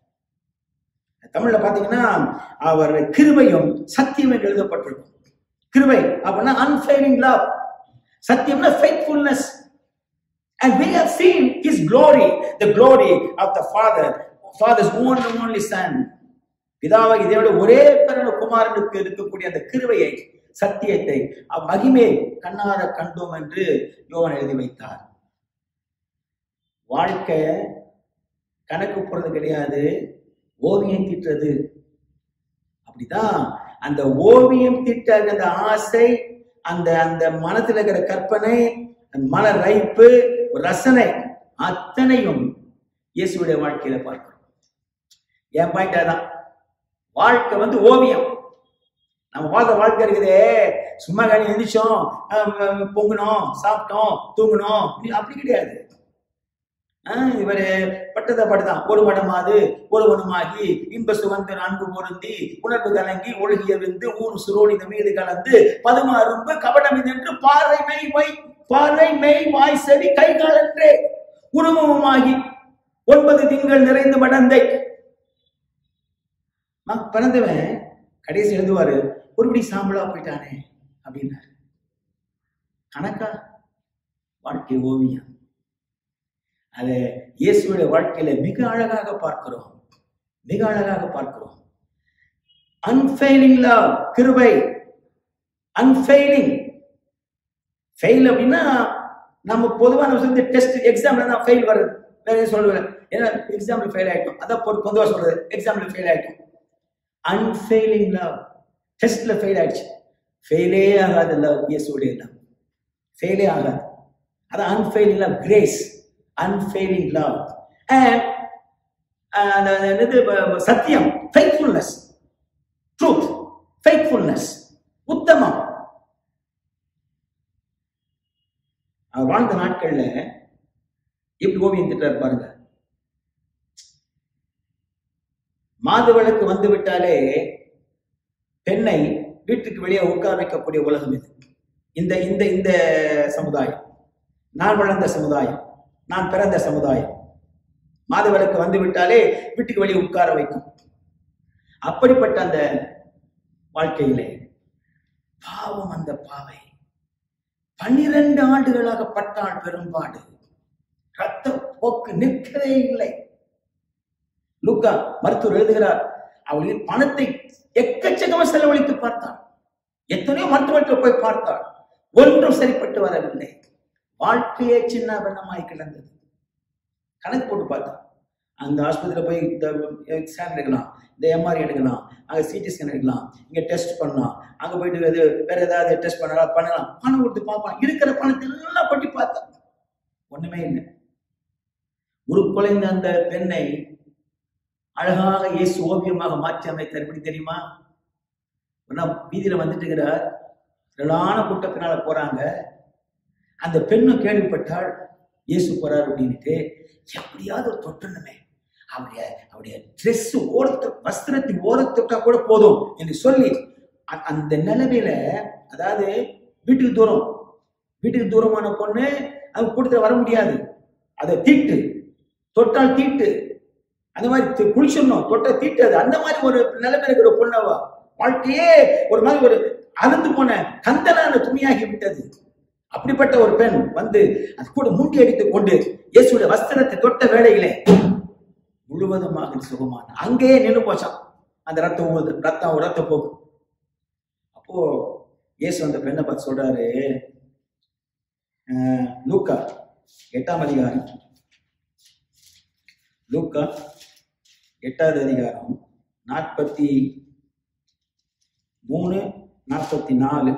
தமிழ்ல பாத்தீங்கன்னா அவர் கிருபையும் சத்தியம் என்று எழுதப்பட்டிருக்கும் கிருபை அப்படின்னா அன்ஃபெயிலிங் லவ் சத்தியம்னா faithfulness And we have seen his glory, the glory of the Father, Father's own and only Son. பிதாவாகி தேவனுடைய ஒரே பிறந்த குமாரனுக்கு இருக்கக்கூடிய அந்த கிருபையை சத்தியத்தை மகிமை கண்ணார கண்டோம் என்று யோவான் எழுதி வைத்தார் வாழ்க்கை கணக்கு போறது கிடையாது ஓவியம் தீட்டுறது அப்படிதான் அந்த ஓவியம் தீட்ட அந்த ஆசை அந்த அந்த மனத்தில் இருக்கிற கற்பனை அந்த மன ரைப்பு ரசனை அத்தனையும் இயேசுடைய வாழ்க்கையில பார்க்கிறோம் என் பாயிண்ட் அதான் வாழ்க்கை வந்து ஓவியம் நம்ம வாழ்ந்த வாழ்க்கை இருக்குதே சும்மா காணி எழுந்திரிச்சோம் அஹ் பொங்குனோம் சாப்பிட்டோம் தூங்கணும் இப்படி- அப்படி கிடையாது ஆஹ் இவரு பட்டத படுதான் ஒரு மடமாது ஒரு மனமாகி இன்ப சுகந்த அன்பு பொருந்தி உணர்வு கலங்கி ஒழுகிய விந்து ஊர் சுரோனித மீது கலந்து பதும அரும்பு கபடம் என்று பார்வை மெய் வை பார்வை மெய் வாய் செவி கை காலன்றே உருவமுமாகி ஒன்பது திங்கள் நிறைந்த மடந்தை ம- பிறந்தவன் கடைசி எழுதுவாரு ஒருபடி சாம்பலா போயிட்டானே அப்படின்னாரு கணக்கா வாழ்க்கை ஓவியம் அதை இயேசுடைய வாழ்க்கையில மிக அழகாக பார்க்கிறோம் மிக அழகாக பார்க்கிறோம் அன்ஃபெயிலிங் லவ் கிருபை அன்ஃபெயிலிங் ஃபெயில் அப்படின்னா நம்ம பொதுவா நம்ம சொல்லி டெஸ்ட் எக்ஸாம்ல தான் ஃபெயில் வருது வேற எதுவும் சொல்லுவேன் ஏன்னா எக்ஸாம்ல ஃபெயில் ஆயிட்டோம் அதான் பொது- பொதுவா சொல்றது எக்ஸாம்ல ஃபெயில் ஆயிட்டோம் அன்ஃபெயிலிங் லவ் டெஸ்ட்ல ஃபெயில் ஆயிடுச்சு ஃபெயிலே ஆகாது லவ் இயேசுடைய லவ் ஃபெயிலே ஆகாது அது unfailing love grace unfailing love and அந்த என்னது ப- ப- சத்தியம் ஃபெய்த்ஃபுல்னஸ் ட்ரூத் ஃபெய்த்ஃபுல்னஸ் உத்தமம் அவர் வாழ்ந்த நாட்கள்ல எப்படி ஓவியம் திட்டார் பாருங்க மாதவிளக்கு வந்து விட்டாலே பெண்ணை வீட்டுக்கு வெளியே உட்கார வைக்கக்கூடிய உலகம் இது இந்த இந்த இந்த சமுதாயம் நான் வளர்ந்த சமுதாயம் நான் பிறந்த சமுதாயம் மாதவிளக்கு வந்து விட்டாலே வீட்டுக்கு வெளியே உட்கார வைக்கும் அப்படிப்பட்ட அந்த வாழ்க்கையிலே பாவம் அந்த பாவை பன்னிரண்டு ஆண்டுகளாக பட்டாள் பெரும்பாடு ரத்த போக்கு நிற்கவே இல்லை லூக்கா மருத்துவர் எழுதுகிறார் அவளின் பணத்தை எக்கச்சக்கமா செலவழித்து பார்த்தாள் எத்தனையோ மருத்துவர்கள் போய் பார்த்தாள் ஒன்றும் சரிப்பட்டு வரவில்லை வாழ்க்கையே சின்ன வண்ணமாய் கிடந்தது கணக்கு போட்டு பார்த்தா அந்த ஆஸ்பத்திரியில் போய் இந்த ஸ்கேன் எடுக்கலாம் இந்த எம்ஆர்ஐ எடுக்கலாம் அங்கே சிடி ஸ்கேன் எடுக்கலாம் இங்கே டெஸ்ட் பண்ணலாம் அங்கே போயிட்டு இது வேற ஏதாவது டெஸ்ட் பண்ணலாம் பண்ணலாம் பணம் கொடுத்து பார்ப்பான் இருக்கிற பணத்தை எல்லாம் கொட்டி பார்த்தா ஒண்ணுமே இல்லை ஒரு குலைந்த அந்த பெண்ணை அழகாக இயேசு ஓவியமாக மாற்றி அமைத்தார் எப்படி தெரியுமா ஒன்னா வீதியில வந்துட்டு இருக்கிறார் திரளான கூட்ட பின்னால போறாங்க அந்த பெண்ணும் கேள்விப்பட்டாள் இயேசு போறார் அப்படின்ட்டு எப்படியாவது ஒரு தொட்டணுமே அவருடைய அவருடைய ட்ரெஸ் ஓரத்து வஸ்திரத்தின் ஓரத்தொட்டா கூட போதும் என்று சொல்லி அ- அந்த நிலைமையில அதாவது வீட்டுக்கு தூரம் வீட்டுக்கு தூரமான பொண்ணு அவங்க கூட்டத்தில் வர முடியாது அதை தீட்டு தொட்டால் தீட்டு அந்த மாதிரி தி- குளிச்சிடணும் தொட்ட தீட்டு அது அந்த மாதிரி ஒரு நிலைமை இருக்கிற பொண்ணவா வாழ்க்கையே ஒரு மாதிரி ஒரு அறுந்து போன கந்தலான துணியாகி விட்டது அப்படிப்பட்ட ஒரு பெண் வந்து அது கூட மூண்டி அடித்துக் கொண்டு இயேசுடைய வஸ்திரத்தை தொட்ட வேளையிலே முழுவதுமாக சுகமான அங்கேயே நின்று போச்சான் அந்த ரத்தம் ஊது ரத்தம் ரத்த போக்கு அப்போ இயேசு அந்த பெண்ணை பார்த்து சொல்றாரு அஹ், லூக்கா எட்டாம் அதிகாரம் லூக்கா எட்டாவது அதிகாரம் நாற்பத்தி மூணு நாற்பத்தி நாலு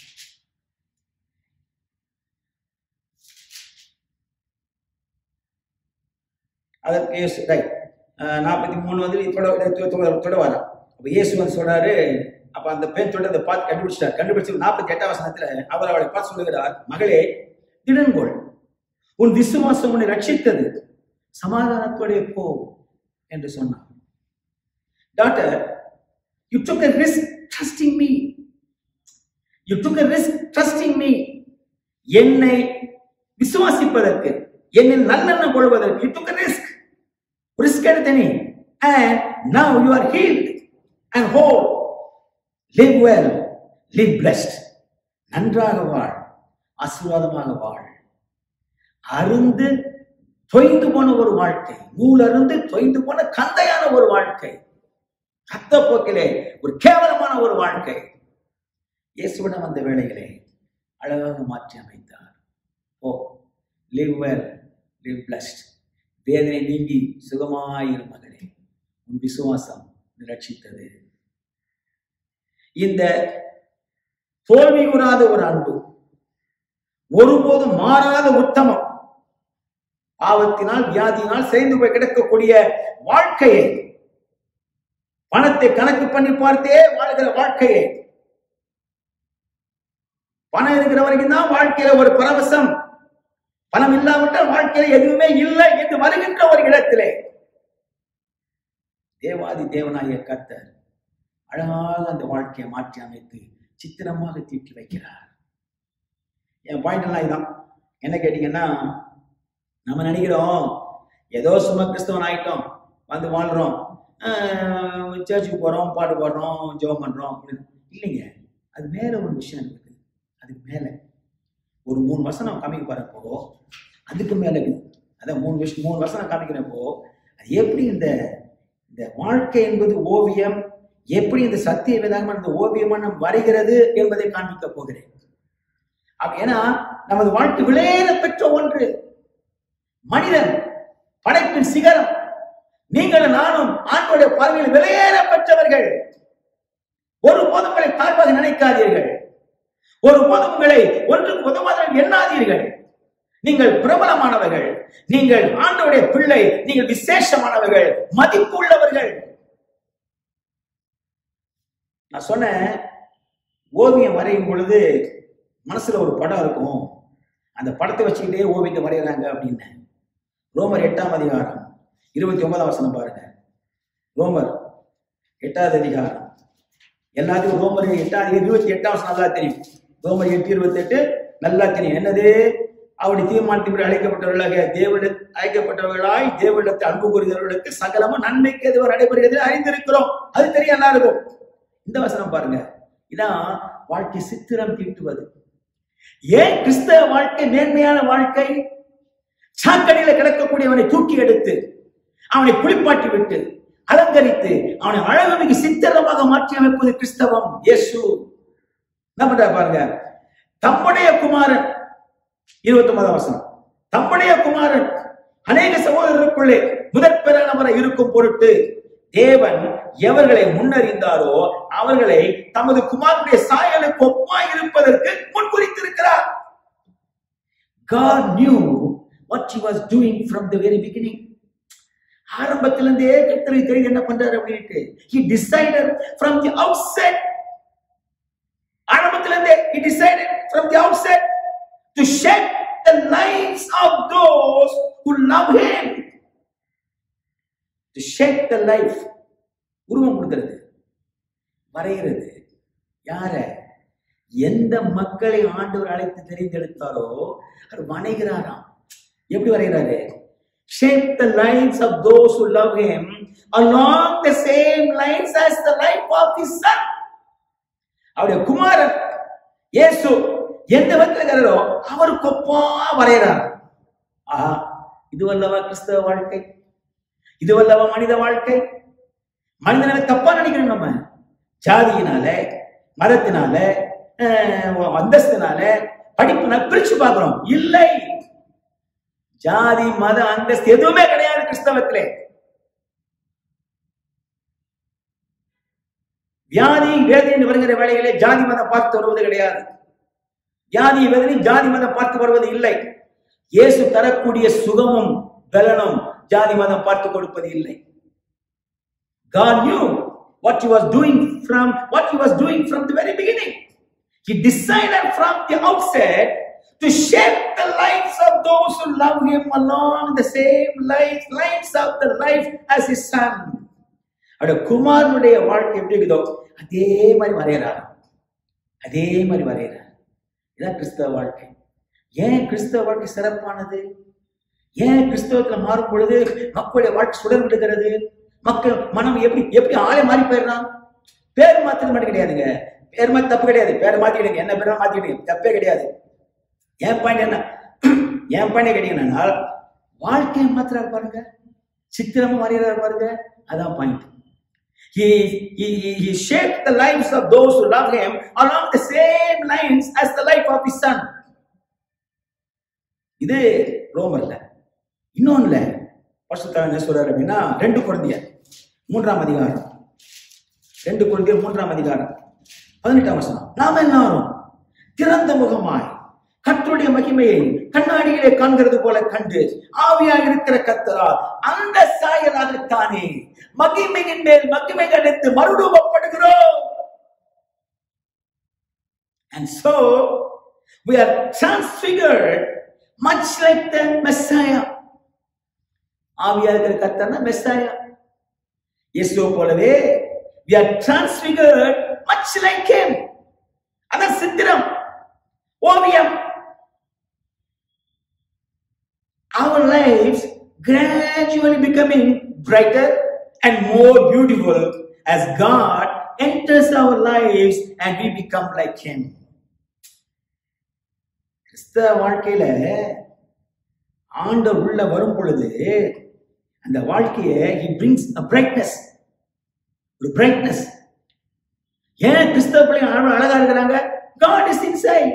அதற்கு இயேசு ரைட் நாற்பத்தி மூணு வந்து தொட தொட- தொட- தொட வரா அப்ப இயேசு வந்து சொல்றாரு அப்ப அந்த பெண் தொடர்ந்து பார்த்து கண்டுபிடிச்சிட்டார் கண்டுபிடிச்சு நாற்பத்தி எட்டாம் வசனத்துல அவர் அவளை பார்த்து சொல்லுகிறார் மகளே திடன்கொள் உன் விசுவாசம் உன்னை ரட்சித்தது சமாதானத்தோடே போ என்று சொன்னார் doctor you took a risk trusting me you took a risk trusting me என்னை விசுவாசிப்பதற்கு என்னை நல்லெண்ணம் கொள்வதற்கு you took a risk risk எடுத்த நீ and now you are healed and whole live well live blessed நன்றாக வாழ் ஆசீர்வாதமாக வாழ் அருந்து தொய்ந்து போன ஒரு வாழ்க்கை நூல் அருந்து தொய்ந்து போன கந்தையான ஒரு வாழ்க்கை ரத்த போக்கிலே ஒரு கேவலமான ஒரு வாழ்க்கை இயேசுவிடம் அந்த வேளையிலே அழகாக மாற்றி அமைத்தார் oh live well live blessed வேதனை நீங்கி சுகமாயிரு மகளே உன் விசுவாசம் ரட்சித்தது இந்த தோல்வியுறாத ஒரு அன்பு ஒருபோதும் மாறாத உத்தமம் பாவத்தினால் வியாதியினால் சேர்ந்து போய் கிடக்கக்கூடிய வாழ்க்கையை பணத்தை கணக்கு பண்ணி பார்த்தே வாழ்கிற வாழ்க்கையை பணம் இருக்கிற வரைக்கும் தான் வாழ்க்கையில ஒரு பரவசம் பணம் இல்லாவிட்டால் வாழ்க்கையில எதுவுமே இல்லை என்று வருகின்ற ஒரு இடத்திலே தேவாதி தேவனாகிய கர்த்தர் அழகாக அந்த வாழ்க்கையை மாற்றி அமைத்து சித்திரமாக தீட்டி வைக்கிறார் என் பாயிண்ட் எல்லாம் இதான் என்ன கேட்டீங்கன்னா நம்ம நினைக்கிறோம் ஏதோ சும்மா கிறிஸ்தவன் ஆயிட்டோம் வந்து வாழ்றோம் ஆஹ் சர்ச்சுக்கு போறோம் பாட்டு பாடுறோம் ஜெபம் பண்றோம் அப்படின்னு இல்லைங்க அது மேல ஒரு விஷயம் இருக்குது அதுக்கு மேல ஒரு மூணு வசனம் காமிக்க போறப்போ அதுக்கு மேல இருக்குது அதான் மூணு விஷயம் மூணு வசனம் காமிக்கிறப்போ அது எப்படி இந்த இந்த வாழ்க்கை என்பது ஓவியம் எப்படி இந்த சத்திய வேதாகமம் இந்த ஓவியமனம் வரைகிறது என்பதை காண்பிக்க போகிறேன் அப்ப ஏன்னா நமது வாழ்க்கை விளையேற பெற்ற ஒன்று மனிதன் படைப்பின் சிகரம் நீங்களும் நானும் ஆண்டோடைய பார்வையில் விலையேற பெற்றவர்கள் ஒரு உங்களை தாழ்வாக நினைக்காதீர்கள் ஒரு உங்களை ஒன்றுக்கு உதவாத எண்ணாதீர்கள் நீங்கள் பிரபலமானவர்கள் நீங்கள் ஆண்டவருடைய பிள்ளை நீங்கள் விசேஷமானவர்கள் மதிப்பு உள்ளவர்கள் நான் சொன்னேன் ஓவியம் வரையும் பொழுது மனசுல ஒரு படம் இருக்கும் அந்த படத்தை வச்சுக்கிட்டே ஓவியத்தை வரைகிறாங்க அப்படின்னு ரோமர் எட்டாம் அதிகாரம் இருபத்தி ஒன்பதாம் வசனம் பாருங்க ரோமர் எட்டாவது அதிகாரம் எல்லாத்துக்கும் ரோமர் எட்டாம் இருபத்தி எட்டாம் வசனம் நல்லா தெரியும் ரோமர் எட்டு இருபத்தி எட்டு நல்லா தெரியும் என்னது அவருடைய தீர்மானத்தின்படி அழைக்கப்பட்டவர்களாக தேவன அழைக்கப்பட்டவர்களாய் தேவனிடத்தை அன்பு கூறுகிறவர்களுக்கு சகலமும் நன்மைக்கு எதுவும் நடைபெறுகிறது அறிந்திருக்கிறோம் அது தெரியும் எல்லாருக்கும் இந்த வசனம் பாருங்க இதான் வாழ்க்கை சித்திரம் தீட்டுவது ஏன் கிறிஸ்தவ வாழ்க்கை மேன்மையான வாழ்க்கை சாக்கடையில கிடக்கக்கூடியவனை தூக்கி எடுத்து அவனை குளிப்பாட்டி விட்டு அலங்கரித்து அவனை அழகுமிகு சித்திரமாக மாற்றி அமைப்பது கிறிஸ்தவம் இயேசு என்ன பண்றாரு பாருங்க தம்முடைய குமாரன் இருபத்தி ஒன்பதாம் வசனம் தம்முடைய குமாரன் அநேக சகோதரருக்குள்ளே முதற் பெறானவரை இருக்கும் பொருட்டு தேவன் எவர்களை முன்னறிந்தாரோ அவர்களை தமது குமாரனுடைய சாயலுக்கு ஒப்பாய் இருப்பதற்கு முன்குறித்திருக்கிறார் God knew what he was doing from the very beginning. ஆரம்பத்திலிருந்தே கர்த்தருக்கு தெரியும் என்ன பண்றாரு அப்படின்ட்டு he decided from the outset ஆரம்பத்திலிருந்தே he decided from the outset to shape the lives of those who love him to shape the life உருவம் கொடுக்கிறது வரைகிறது யார எந்த மக்களை ஆண்டவர் அழைத்து தெரிந்தெடுத்தாரோ அவர் வணைகிறாராம் எப்படி வரைகிறாரு shape the lives of those who love him along the same lines as the life of his son அவருடைய குமாரன் இயேசு எந்த விதத்திலோ அவருக்கு ஒப்பா வரைகிறார் ஆஹா இதுவல்லவா கிறிஸ்தவ வாழ்க்கை இதுவல்லவா மனித வாழ்க்கை மனிதனை தப்பா நினைக்கணும் நம்ம ஜாதியினால மதத்தினால அஹ், அந்தஸ்தினால படிப்புனால பிரிச்சு பார்க்கிறோம் இல்லை ஜாதி மத அந்தஸ்து எதுவுமே கிடையாது கிறிஸ்தவத்திலே வியாதி வேதனை வருகிற வேலைகளே ஜாதி மதம் பார்த்து வருவது கிடையாது வியாதி வேதனை ஜாதி மதம் பார்த்து வருவது இல்லை இயேசு தரக்கூடிய சுகமும் பலனும் ஜாதி மதம் பார்த்து கொடுப்பது இல்லை God knew what he was doing from what he was doing from the very beginning. He decided from the outset to shape the lives of those who love him along the same life, lines of the life as his son. அவருடைய குமாரனுடைய வாழ்க்கை எப்படி இருக்குதோ அதே மாதிரி வரையறார் அதே மாதிரி வரையறார் இதான் கிறிஸ்தவ வாழ்க்கை ஏன் கிறிஸ்தவ வாழ்க்கை சிறப்பானது ஏன் கிறிஸ்தவத்துல மாறும் பொழுது மக்களுடைய வாழ்க்கை சுடர் விடுகிறது மக்கள் மனம் எப்படி எப்படி ஆளை மாறி போயிடுறான் பேர் மாத்திரம் மட்டும் கிடையாதுங்க பேர் மாத்தி தப்பு கிடையாது பேரை மாத்திக்கிடுங்க என்ன பேரா மாத்திக்கிடுங்க தப்பே கிடையாது என் பாயிண்ட் என்ன என் பாயிண்ட் கேட்டீங்கன்னா வாழ்க்கையை மாத்திராரு பாருங்க சித்திரமா மாறிடுறாரு பாருங்க அதான் point He, he, he, he shaped the lives of those who love him along the same lines as the life of his son. இது ரோமர்ல இன்னொன்னுல பரிசுத்தர் என்ன சொல்றாரு அப்படின்னா ரெண்டு குழந்தையர் மூன்றாம் அதிகாரம் ரெண்டு குழந்தையர் மூன்றாம் அதிகாரம் பதினெட்டாம் வசனம் நாம எல்லாரும் திறந்த முகமாய் கர்த்தருடைய மகிமையை கண்ணாடியிலே காண்கிறது போல கண்டு ஆவியாக இருக்கிற கர்த்தரால் அந்த சாயலாகத்தானே மகிமையின் மேல் மகிமை அடைத்து மறுரூபப்படுகிறோம் And so we are transfigured much like the Messiah. ஆவியா இருக்கிற கர்த்தர்னா மெஸ்ஸாயா இயேசுவை போலவே we are transfigured much like him அதான் சித்திரம் ஓவியம் our lives gradually becoming brighter and more beautiful as God enters our lives and we become like him கிறிஸ்தவ வாழ்க்கையில ஆண்டவர் உள்ள வரும் பொழுது அந்த வாழ்க்கையை he brings a brightness ஒரு brightness ஏன் கிறிஸ்தவ பிள்ளைங்க அவ்வளவு அழகா இருக்கிறாங்க God is inside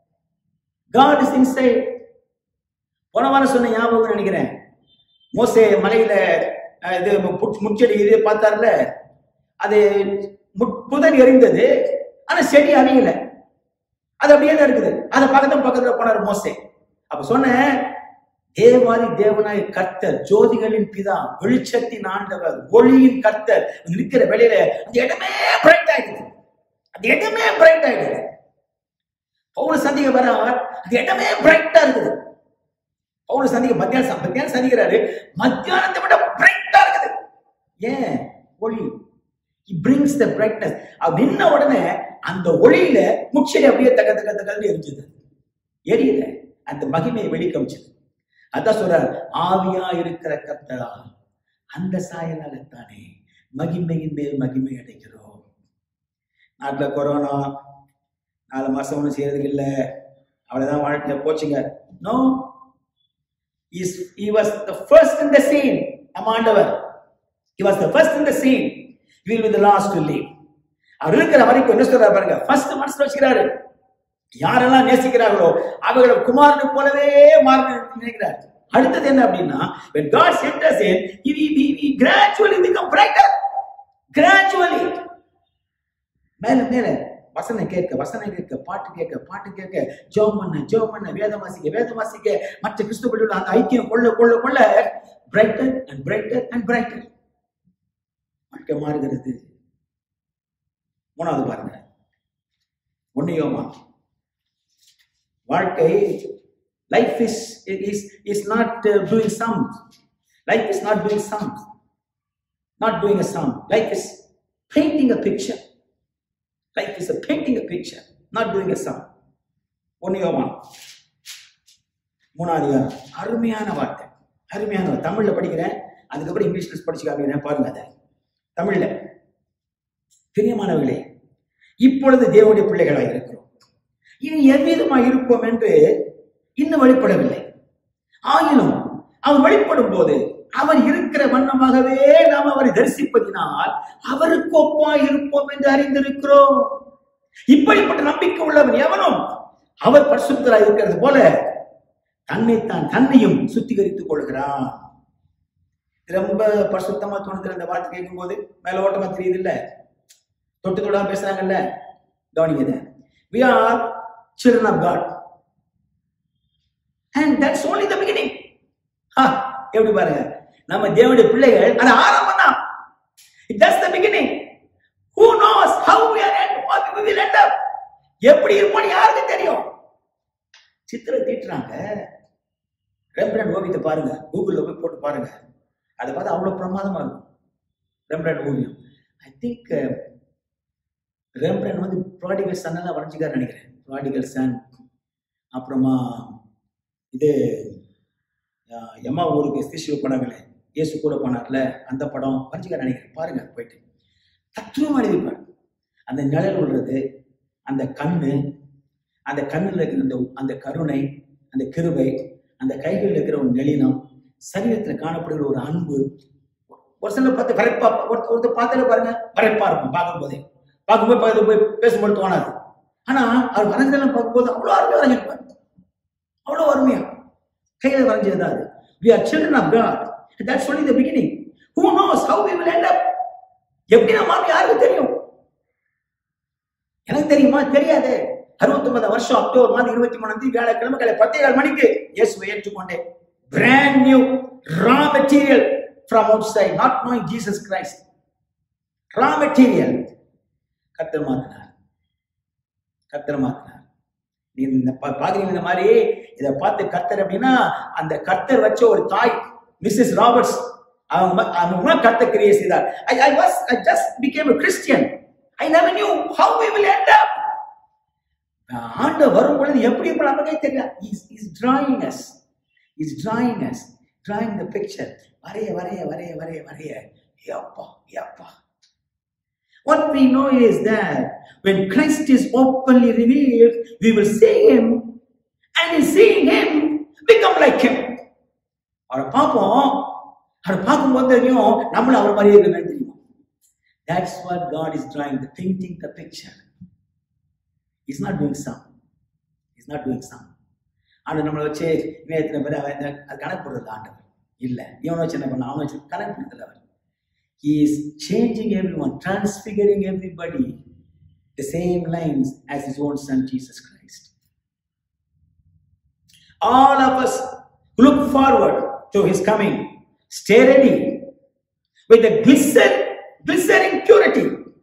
God is inside போன வாரம் சொன்ன ஞாபகம் நினைக்கிறேன் மோசே மலையில அஹ், இது புட்- முட்செடி இது பார்த்தார்ல அது முட்- புதர் எரிந்தது ஆனா செடி அணியல அது அப்படியே தான் இருக்குது அதை பக்கத்துல பக்கத்துல போனார் மோசே அப்ப சொன்னேன் தேவாதி தேவனாய் கர்த்தர் ஜோதிகளின் பிதா வெளிச்சத்தின் ஆண்டவர் ஒளியின் கர்த்தர் இருக்கிற வெளியில அந்த இடமே பிரைட் ஆயிடுது அந்த இடமே பிரைட் ஆயிடுது பவுன சந்திக்க வர அந்த இடமே பிரைட்டா இருக்குது பவுன சந்திக்க மத்தியானம் மத்தியானம் சந்திக்கிறாரு மத்தியானத்தை விட பிரைட்டா இருக்குது ஏன் ஒளி he brings the brightness அவ நின்ன உடனே அந்த ஒளியில முச்செடி அப்படியே தக்க தக்க தக்கன்னு எரிஞ்சது எரியல அந்த மகிமையை வெளிக்கமிச்சது அதான் சொல்றார் ஆவியா இருக்கிற கர்த்தரா அந்த சாயலாகத்தானே மகிமையின் மேல் மகிமை அடைகிறோம் நாட்டுல கொரோனா நாலு மாசம் ஒன்றும் செய்யறதுக்கு இல்லை அவ்வளவுதான் வாழ்க்கை போச்சுங்க no is he was the first in the scene நம்ம ஆண்டவர் he was the first in the scene he will be the last to leave அவர் இருக்கிற வரைக்கும் என்ன சொல்றாரு பாருங்க ஃபர்ஸ்ட் மனசுல வச்சுக்கிறாரு யாரெல்லாம் நேசிக்கிறார்களோ அவர்கள் குமாரனை போலவே மாறணும் நினைக்கிறார் அடுத்தது என்ன அப்படின்னா when God sent us in he, he, he, he gradually become brighter gradually மேல மேல வசனம் கேட்க வசனம் கேட்க பாட்டு கேட்க பாட்டு கேட்க ஜோம் பண்ண ஜோம் பண்ண வேதம் வாசிக்க வேதம் வாசிக்க மற்ற கிறிஸ்துவ அந்த ஐக்கியம் கொள்ள கொள்ள கொள்ள brighter and brighter and brighter வாழ்க்கை மாறுகிறது மூணாவது பாருங்க ஒன்னையோமா வாழ்க்கை life is is is not doing sum life is not doing sum not doing a sum life is painting a picture life is a painting a picture not doing a sum ஒன்னையோமா மூணாவது அதிகாரம். அருமையான வார்த்தை அருமையான வார்த்தை. தமிழ்ல படிக்கிறேன் அதுக்கப்புறம் இங்கிலீஷ்ல படிச்சு காமிக்கிறேன் பாருங்க அதை தமிழ்ல பிரியமானவர்களே இப்பொழுது தேவனுடைய பிள்ளைகளாக இருக்கிறோம் இனி எவ்விதமாய் இருப்போம் என்று இன்னும் வெளிப்படவில்லை ஆயினும் அவர் வெளிப்படும் போது அவர் இருக்கிற வண்ணமாகவே நாம் அவரை தரிசிப்பதினால் அவருக்கு ஒப்பாய் இருப்போம் என்று அறிந்திருக்கிறோம் இப்படிப்பட்ட நம்பிக்கை உள்ளவன் எவனும் அவர் பரிசுத்தராய் இருக்கிறது போல தன்னைத்தான் தன்னையும் சுத்திகரித்துக் கொள்கிறான் இது ரொம்ப பரிசுத்தமா தோணுது அந்த வார்த்தை கேட்கும்போது மேல ஓட்டமா தெரியுது இல்ல தொட்டு தொடாம பேசுறாங்கல்ல கவனிங்க we are children of god and that's only the beginning ha எப்படி பாருங்க நம்ம தேவனுடைய பிள்ளைகள் அது ஆரம்பம் தான் that's the beginning who knows how we are end what we will end up எப்படி இருப்போம் யாருக்கு தெரியும் சித்திரை தீட்டுறாங்க ரெம்பிரண்ட் ஓவியத்தை பாருங்க கூகுள்ல போய் போட்டு பாருங்க அதை பார்த்தா அவ்வளவு பிரமாதமா இருக்கும் ரெம்பிரண்ட் ஓவியம் ஐ திங்க் ரெம்பிரண்ட் வந்து ப்ராடிகல் சன் எல்லாம் வரைஞ்சிக்காரு நினைக்கிறேன் ப்ராடிகல் சன் அப்புறமா இது அஹ், எம்மா ஊருக்கு சிசிவ படங்களே இயேசு கூட போனார்ல அந்த படம் வரைஞ்சிக்காரு நினைக்கிறேன் பாருங்க போயிட்டு தத்துவம் எழுதிப்பார் அந்த நிழல் விடுறது அந்த கண்ணு அந்த கண்ணில் இருக்கிற அந்த அந்த கருணை அந்த கிருபை அந்த கைகளில் இருக்கிற ஒரு நெளினம் சரீரத்தில் காணப்படுகிற ஒரு அன்பு ஒரு சிலர் பார்த்து வரைப்பா ஒருத்தர் ஒருத்தர் பார்த்தாலே பாருங்க வரைப்பா இருக்கும் பார்க்கும்போதே பார்க்கும்போது பக்கத்துல போய் பேசும்போது தோணாது ஆனா அவர் வரைஞ்சதெல்லாம் பார்க்கும்போது அவ்வளோ அருமையா வரைஞ்சிருப்பார் அவ்வளோ அருமையா கையில வரைஞ்சது அது we are children of god that's only the beginning who knows how we will end up எப்படி நம்ம யாருக்கு தெரியும் எனக்கு தெரியுமா தெரியாது அறுபத்தொன்பதாம் வருஷம் அக்டோபர் மாதம் இருபத்தி மூணாம் தேதி வியாழக்கிழமை காலை பத்தே கால் மணிக்கு இயேசுவை ஏற்றுக்கொண்டேன் brand new raw material from outside not knowing Jesus Christ raw material கத்தர் மாத்தினார் கத்தர் மாத்தினார் நீ இந்த பா- பாக்குறீங்க இந்த மாதிரி இதை பார்த்து கத்தர் அப்படின்னா அந்த கத்தர் வச்ச ஒரு தாய் மிஸ்ஸஸ் ராபர்ட்ஸ் அவங்க ம- அவங்க மூலம் கர்த்தர் கிரியை செய்தார் I I was I just became a Christian I never knew how we will end up ஆண்டு வரும் பொழுது எப்படி இருப்போம் நமக்கே தெரியல is is drawing us is drawing us drawing the picture வரைய வரைய வரைய வரைய வரைய யப்பா யப்பா What we know is that when Christ is openly revealed, we will see him, and in seeing him, become like him. அவரை பார்ப்போம் அவரை பார்க்கும்போது தெரியும் நம்மளும் அவர் மாதிரியே இருக்கணும் தெரியும் That's what God is drawing, the painting the picture. He's not doing some. He's not doing some. ஆண்டு நம்மளை வச்சு இவன் எத்தனை பேர் அவன் இந்த- அது கணக்கு போடுறது ஆண்டவர் இல்லை இவனை வச்சு என்ன பண்ண அவனை வச்சு கணக்கு போடுறதில்ல அவர் He is changing everyone, transfiguring everybody the same lines as his own son Jesus Christ. All of us look forward to his coming. Stay ready with the glisten, glistening purity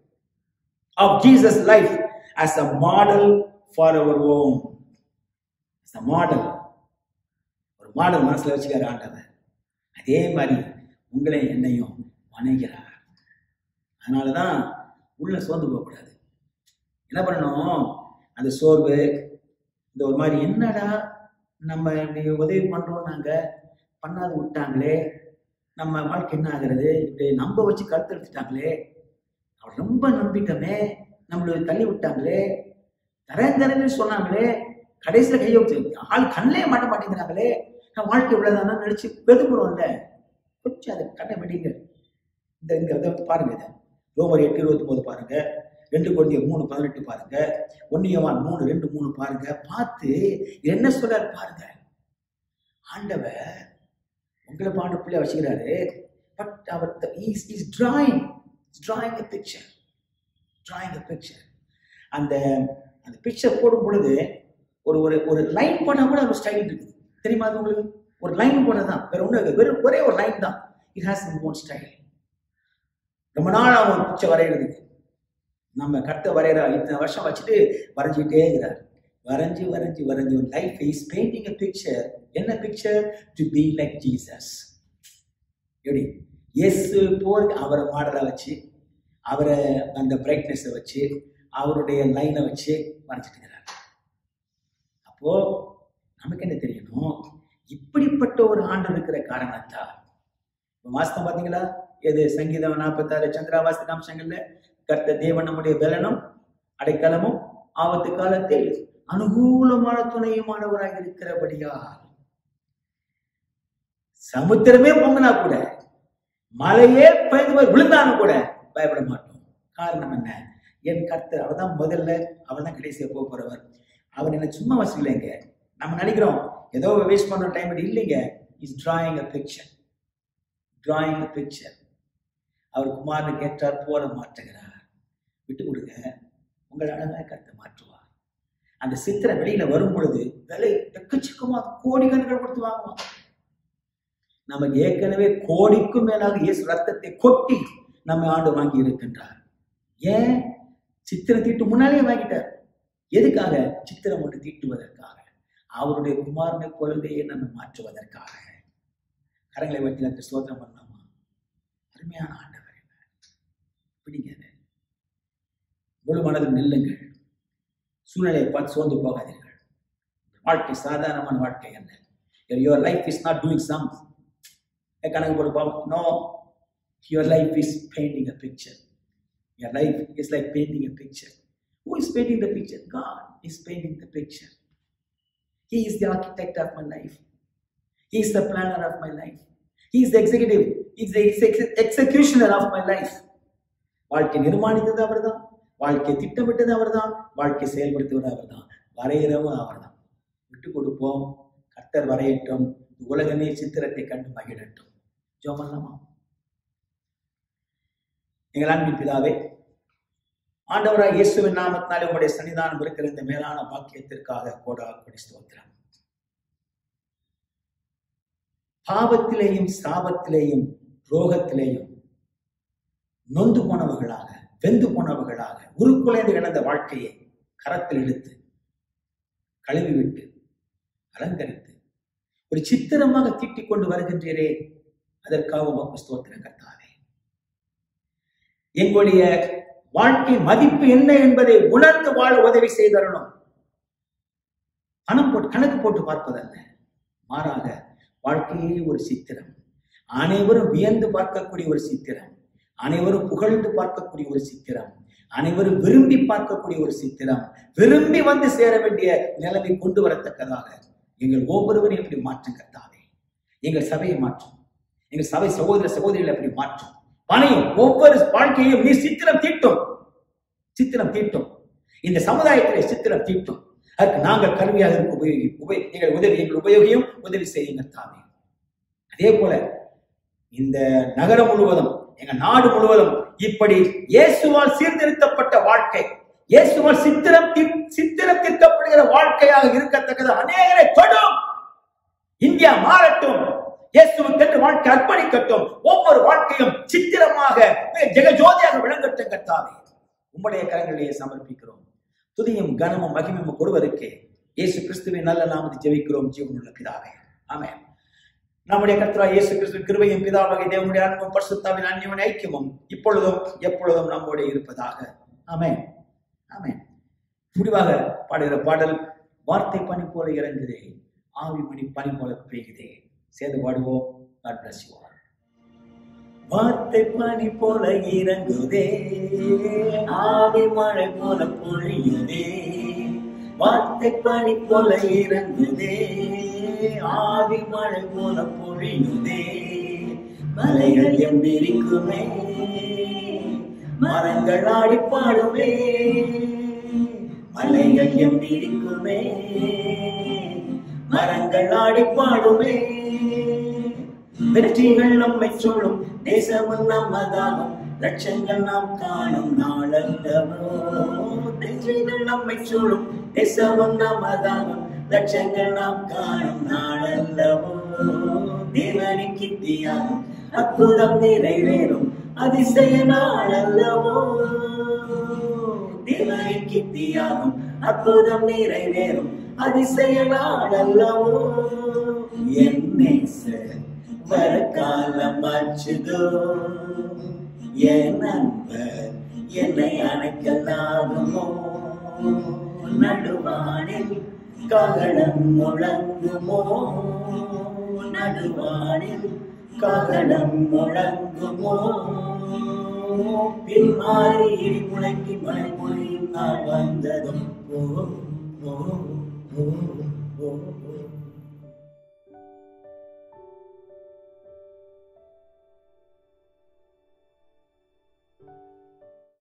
of Jesus' life as a model for our own. As a model. ஒரு மாடல் மனசுல வச்சுக்காரு ஆண்டவர் அதே மாதிரி உங்களை என்னையும் வணங்கிறார் அதனாலதான் உள்ள சோர்ந்து போகக்கூடாது என்ன பண்ணணும் அந்த சோர்வு இந்த ஒரு மாதிரி என்னடா நம்ம இப்படி உதவி பண்றோம் நாங்க பண்ணாது விட்டாங்களே நம்ம வாழ்க்கை என்ன ஆகுறது இப்படி நம்ப வச்சு கருத்து எடுத்துட்டாங்களே அவர் ரொம்ப நம்பிட்டோமே நம்மளை தள்ளி விட்டாங்களே தரேன் தரேன்னு சொன்னாங்களே கடைசியில் கையை வச்சு ஆள் கண்ணே மாட்ட மாட்டேங்கிறாங்களே நான் வாழ்க்கை இவ்வளவுதானா நினைச்சு வெதுக்குறோம்ல கொஞ்சம் அதை கண்ணை வெடிங்க இந்த இந்த இதை வந்து பாருங்க இதை ரோமர் எட்டு இருபத்தி ஒன்பது பாருங்க ரெண்டு குழந்தைய மூணு பதினெட்டு பாருங்க ஒன்னியவான் மூணு ரெண்டு மூணு பாருங்க பார்த்து என்ன சொல்றாரு பாருங்க ஆண்டவர் உங்களை பாண்டு பிள்ளை வச்சுக்கிறாரு பட் அவர் is is drawing drawing a picture drawing a picture அந்த அந்த பிக்சர் போடும் பொழுது ஒரு ஒரு ஒரு லைன் போனால் கூட ஒரு ஸ்டைல் இருக்குது தெரியுமா அது உங்களுக்கு ஒரு லைன் போனது தான் வேற ஒன்றும் வெறும் ஒரே ஒரு லைன் தான் இட் ஹாஸ் ஓன் ஸ்டைல் ரொம்ப நாள் அவன் பிக்சர் வரைகிறதுக்கு நம்ம கட்ட வரைகிற இத்தனை வருஷம் வச்சுட்டு வரைஞ்சிக்கிட்டே இருக்கிறார் வரைஞ்சி வரைஞ்சி வரைஞ்சி ஒரு life is painting a picture என்ன picture to be like Jesus எப்படி இயேசு போல் அவரை மாடலை வச்சு அவரை அந்த பிரைட்னஸை வச்சு அவருடைய லைனை வச்சு வரைஞ்சிட்டு இருக்கிறார் அப்போ நமக்கு என்ன தெரியணும் இப்படிப்பட்ட ஒரு ஆண்டு இருக்கிற காரணத்தால் இப்ப வாஸ்தம் பாத்தீங்களா எது சங்கீதம் நாற்பத்தாறு சந்திராவாஸ்தி அம்சங்கள்ல கர்த்த தேவன் நம்முடைய பலனும் அடைக்கலமும் ஆபத்து காலத்தில் அனுகூலமான துணையுமானவராக இருக்கிறபடியால் சமுத்திரமே பொங்கினா கூட மலையே பெய்து போய் விழுந்தாலும் கூட பயப்பட மாட்டோம் காரணம் என்ன என் கர்த்தர் அவர் தான் முதல்ல அவர் தான் கடைசியா போக போறவர் அவர் என்ன சும்மா வச்சுக்கலைங்க நம்ம நினைக்கிறோம் ஏதோ வேஸ்ட் பண்ற டைம் இல்லைங்க is drawing a picture drawing a picture அவர் குமாரனை கேட்டார் போல மாற்றுகிறார் விட்டு கொடுங்க உங்கள் அழகாக கருத்தை மாற்றுவார் அந்த சித்திரை வெளியில வரும் பொழுது விலை எக்கச்சக்கமா கோடி கணக்கில் கொடுத்து வாங்குவான் நமக்கு ஏற்கனவே கோடிக்கும் மேலாக இயேசு ரத்தத்தை கொட்டி நம்ம ஆண்டு வாங்கி இருக்கின்றார் ஏன் சித்திரை தீட்டு முன்னாலே வாங்கிட்டார் எதுக்காக சித்திரம் ஒன்று தீட்டுவதற்காக அவருடைய குமாரனை போலவே நம்ம மாற்றுவதற்காக கரங்களை வச்சு அந்த சோதனை பண்ணலாமா அருமையான ஆண்டவர் பிடிங்க அதை. முழு மனதில் நில்லுங்கள் சூழ்நிலையை பார்த்து சோர்ந்து போகாதீர்கள் வாழ்க்கை சாதாரணமான வாழ்க்கை அல்ல your life is not doing sum கணக்கு போட்டு பார்ப்போம் no your life is painting a picture your life is like painting a picture Who is painting the picture? God is painting the picture. He is the architect of my life. He is the planner of my life. He is the executive. He is the ex- executioner of my life. வாழ்க்கை நிர்மாணித்தது அவர்தான் வாழ்க்கை திட்டமிட்டது அவர்தான் வாழ்க்கை செயல்படுத்துவது அவர்தான் வரைகிறவும் அவர்தான் விட்டு கொடுப்போம் கர்த்தர் வரையட்டும் உலகமே சித்திரத்தை கண்டு மகிழட்டும் ஜோமல்லாமா எங்கள் அன்பின் பிதாவே ஆண்டவராக இயேசுவின் நாமத்தினாலே உங்களுடைய சன்னிதானம் இருக்கிற இந்த மேலான பாக்கியத்திற்காக கோடா கொடி ஸ்தோத்திரம் பாவத்திலேயும் சாபத்திலேயும் ரோகத்திலேயும் நொந்து போனவர்களாக வெந்து போனவர்களாக உருக்குலைந்து கிடந்த வாழ்க்கையை கரத்தில் எடுத்து கழுவி விட்டு அலங்கரித்து ஒரு சித்திரமாக தீட்டிக் கொண்டு வருகின்றீரே அதற்காக உமக்கு ஸ்தோத்திரம் கர்த்தாவே எங்களுடைய வாழ்க்கை மதிப்பு என்ன என்பதை உணர்ந்து வாழ உதவி செய்தரணும் பணம் போட்டு கணக்கு போட்டு பார்ப்பதல்ல மாறாக வாழ்க்கையே ஒரு சித்திரம் அனைவரும் வியந்து பார்க்கக்கூடிய ஒரு சித்திரம் அனைவரும் புகழ்ந்து பார்க்கக்கூடிய ஒரு சித்திரம் அனைவரும் விரும்பி பார்க்கக்கூடிய ஒரு சித்திரம் விரும்பி வந்து சேர வேண்டிய நிலைமை கொண்டு வரத்தக்கதாக எங்கள் ஒவ்வொருவரையும் எப்படி மாற்றும் கர்த்தாவே எங்கள் சபையை மாற்றும் எங்கள் சபை சகோதர சகோதரிகளை அப்படி மாற்றும் பணியும் ஒவ்வொரு வாழ்க்கையும் நீ சித்திரம் தீட்டும் சித்திரம் தீட்டும் இந்த சமுதாயத்திலே சித்திரம் தீட்டும் அதுக்கு நாங்கள் கருவியாக இருக்க உபயோகி உபய எங்கள் உதவி எங்கள் உபயோகியும் உதவி செய்யுங்கள் தாமே அதே போல இந்த நகரம் முழுவதும் எங்க நாடு முழுவதும் இப்படி இயேசுவால் சீர்திருத்தப்பட்ட வாழ்க்கை இயேசுவால் சித்திரம் தீ- சித்திரத்திற்கப்படுகிற வாழ்க்கையாக இருக்கத்தக்கது அநேகரை தொடும் இந்தியா மாறட்டும் இயேசுவுக்கென்று வாழ்க்கை அர்ப்பணிக்கட்டும் ஒவ்வொரு வாழ்க்கையும் சித்திரமாக மிக ஜெகஜோதியாக விளங்கட்டும் கர்த்தாவே உம்முடைய கரங்களிலேயே சமர்ப்பிக்கிறோம் துதியும் கனமும் மகிமையும் ஒருவருக்கே இயேசு கிறிஸ்துவின் நல்ல நாமத்தை ஜெபிக்கிறோம் ஜீவனுள்ள பிதாவே ஆமென் நம்முடைய கர்த்தரா இயேசு கிறிஸ்து கிருபையும் பிதாவாகிய தேவனுடைய அன்பும் பரிசுத்தாவின் அந்நியவன் ஐக்கியமும் இப்பொழுதும் எப்பொழுதும் நம்மோடு இருப்பதாக ஆமென் ஆமென் முடிவாக பாடுகிற பாடல் வார்த்தை பனி போல இறங்குதே ஆவி மணி பனி போல பெய்யுதே சேர்ந்து பாடுவோம் God bless you all. வார்த்தை பனி போல இறங்குதே ஆவி மழை போல பொழியுதே வார்த்தை பனி போல இறங்குதே ஆவி மழை போல பொழியுதே மலைகள் எம்பிரிக்குமே மரங்கள் ஆடி பாடுமே மலைகள் எம்பிரிக்குமே மரங்கள் ஆடி பாடுமே வெற்றிகள் நம்மை சூழும் தேசமும் நம்மதாகும் லட்சங்கள் நாம் காணும் நாளல்லவோ வெற்றிகள் நம்மை சூழும் தேசமும் நம்மதாகும் லட்சங்கள் நாம் காணும் நாளல்லவோ தேவனின் கித்தியாகும் அற்புதம் நிறைவேறும் அதிசய நாளல்லவோ தேவனின் கித்தியாகும் அற்புதம் நிறைவேறும் அதிசய நாளல்லவோ என்னை வர காலம் ஆச்சுதோ என் நண்பர் என்னை அணைக்கலாகுமோ நடுவானில் காகளம் முழங்குமோ நடுவானில் காகளம் முழங்குமோ பின்மாறி இடி முழங்கி மழை பொழியும் நாள் வந்ததும் ஓ ஓ ஓ ஓ ஓ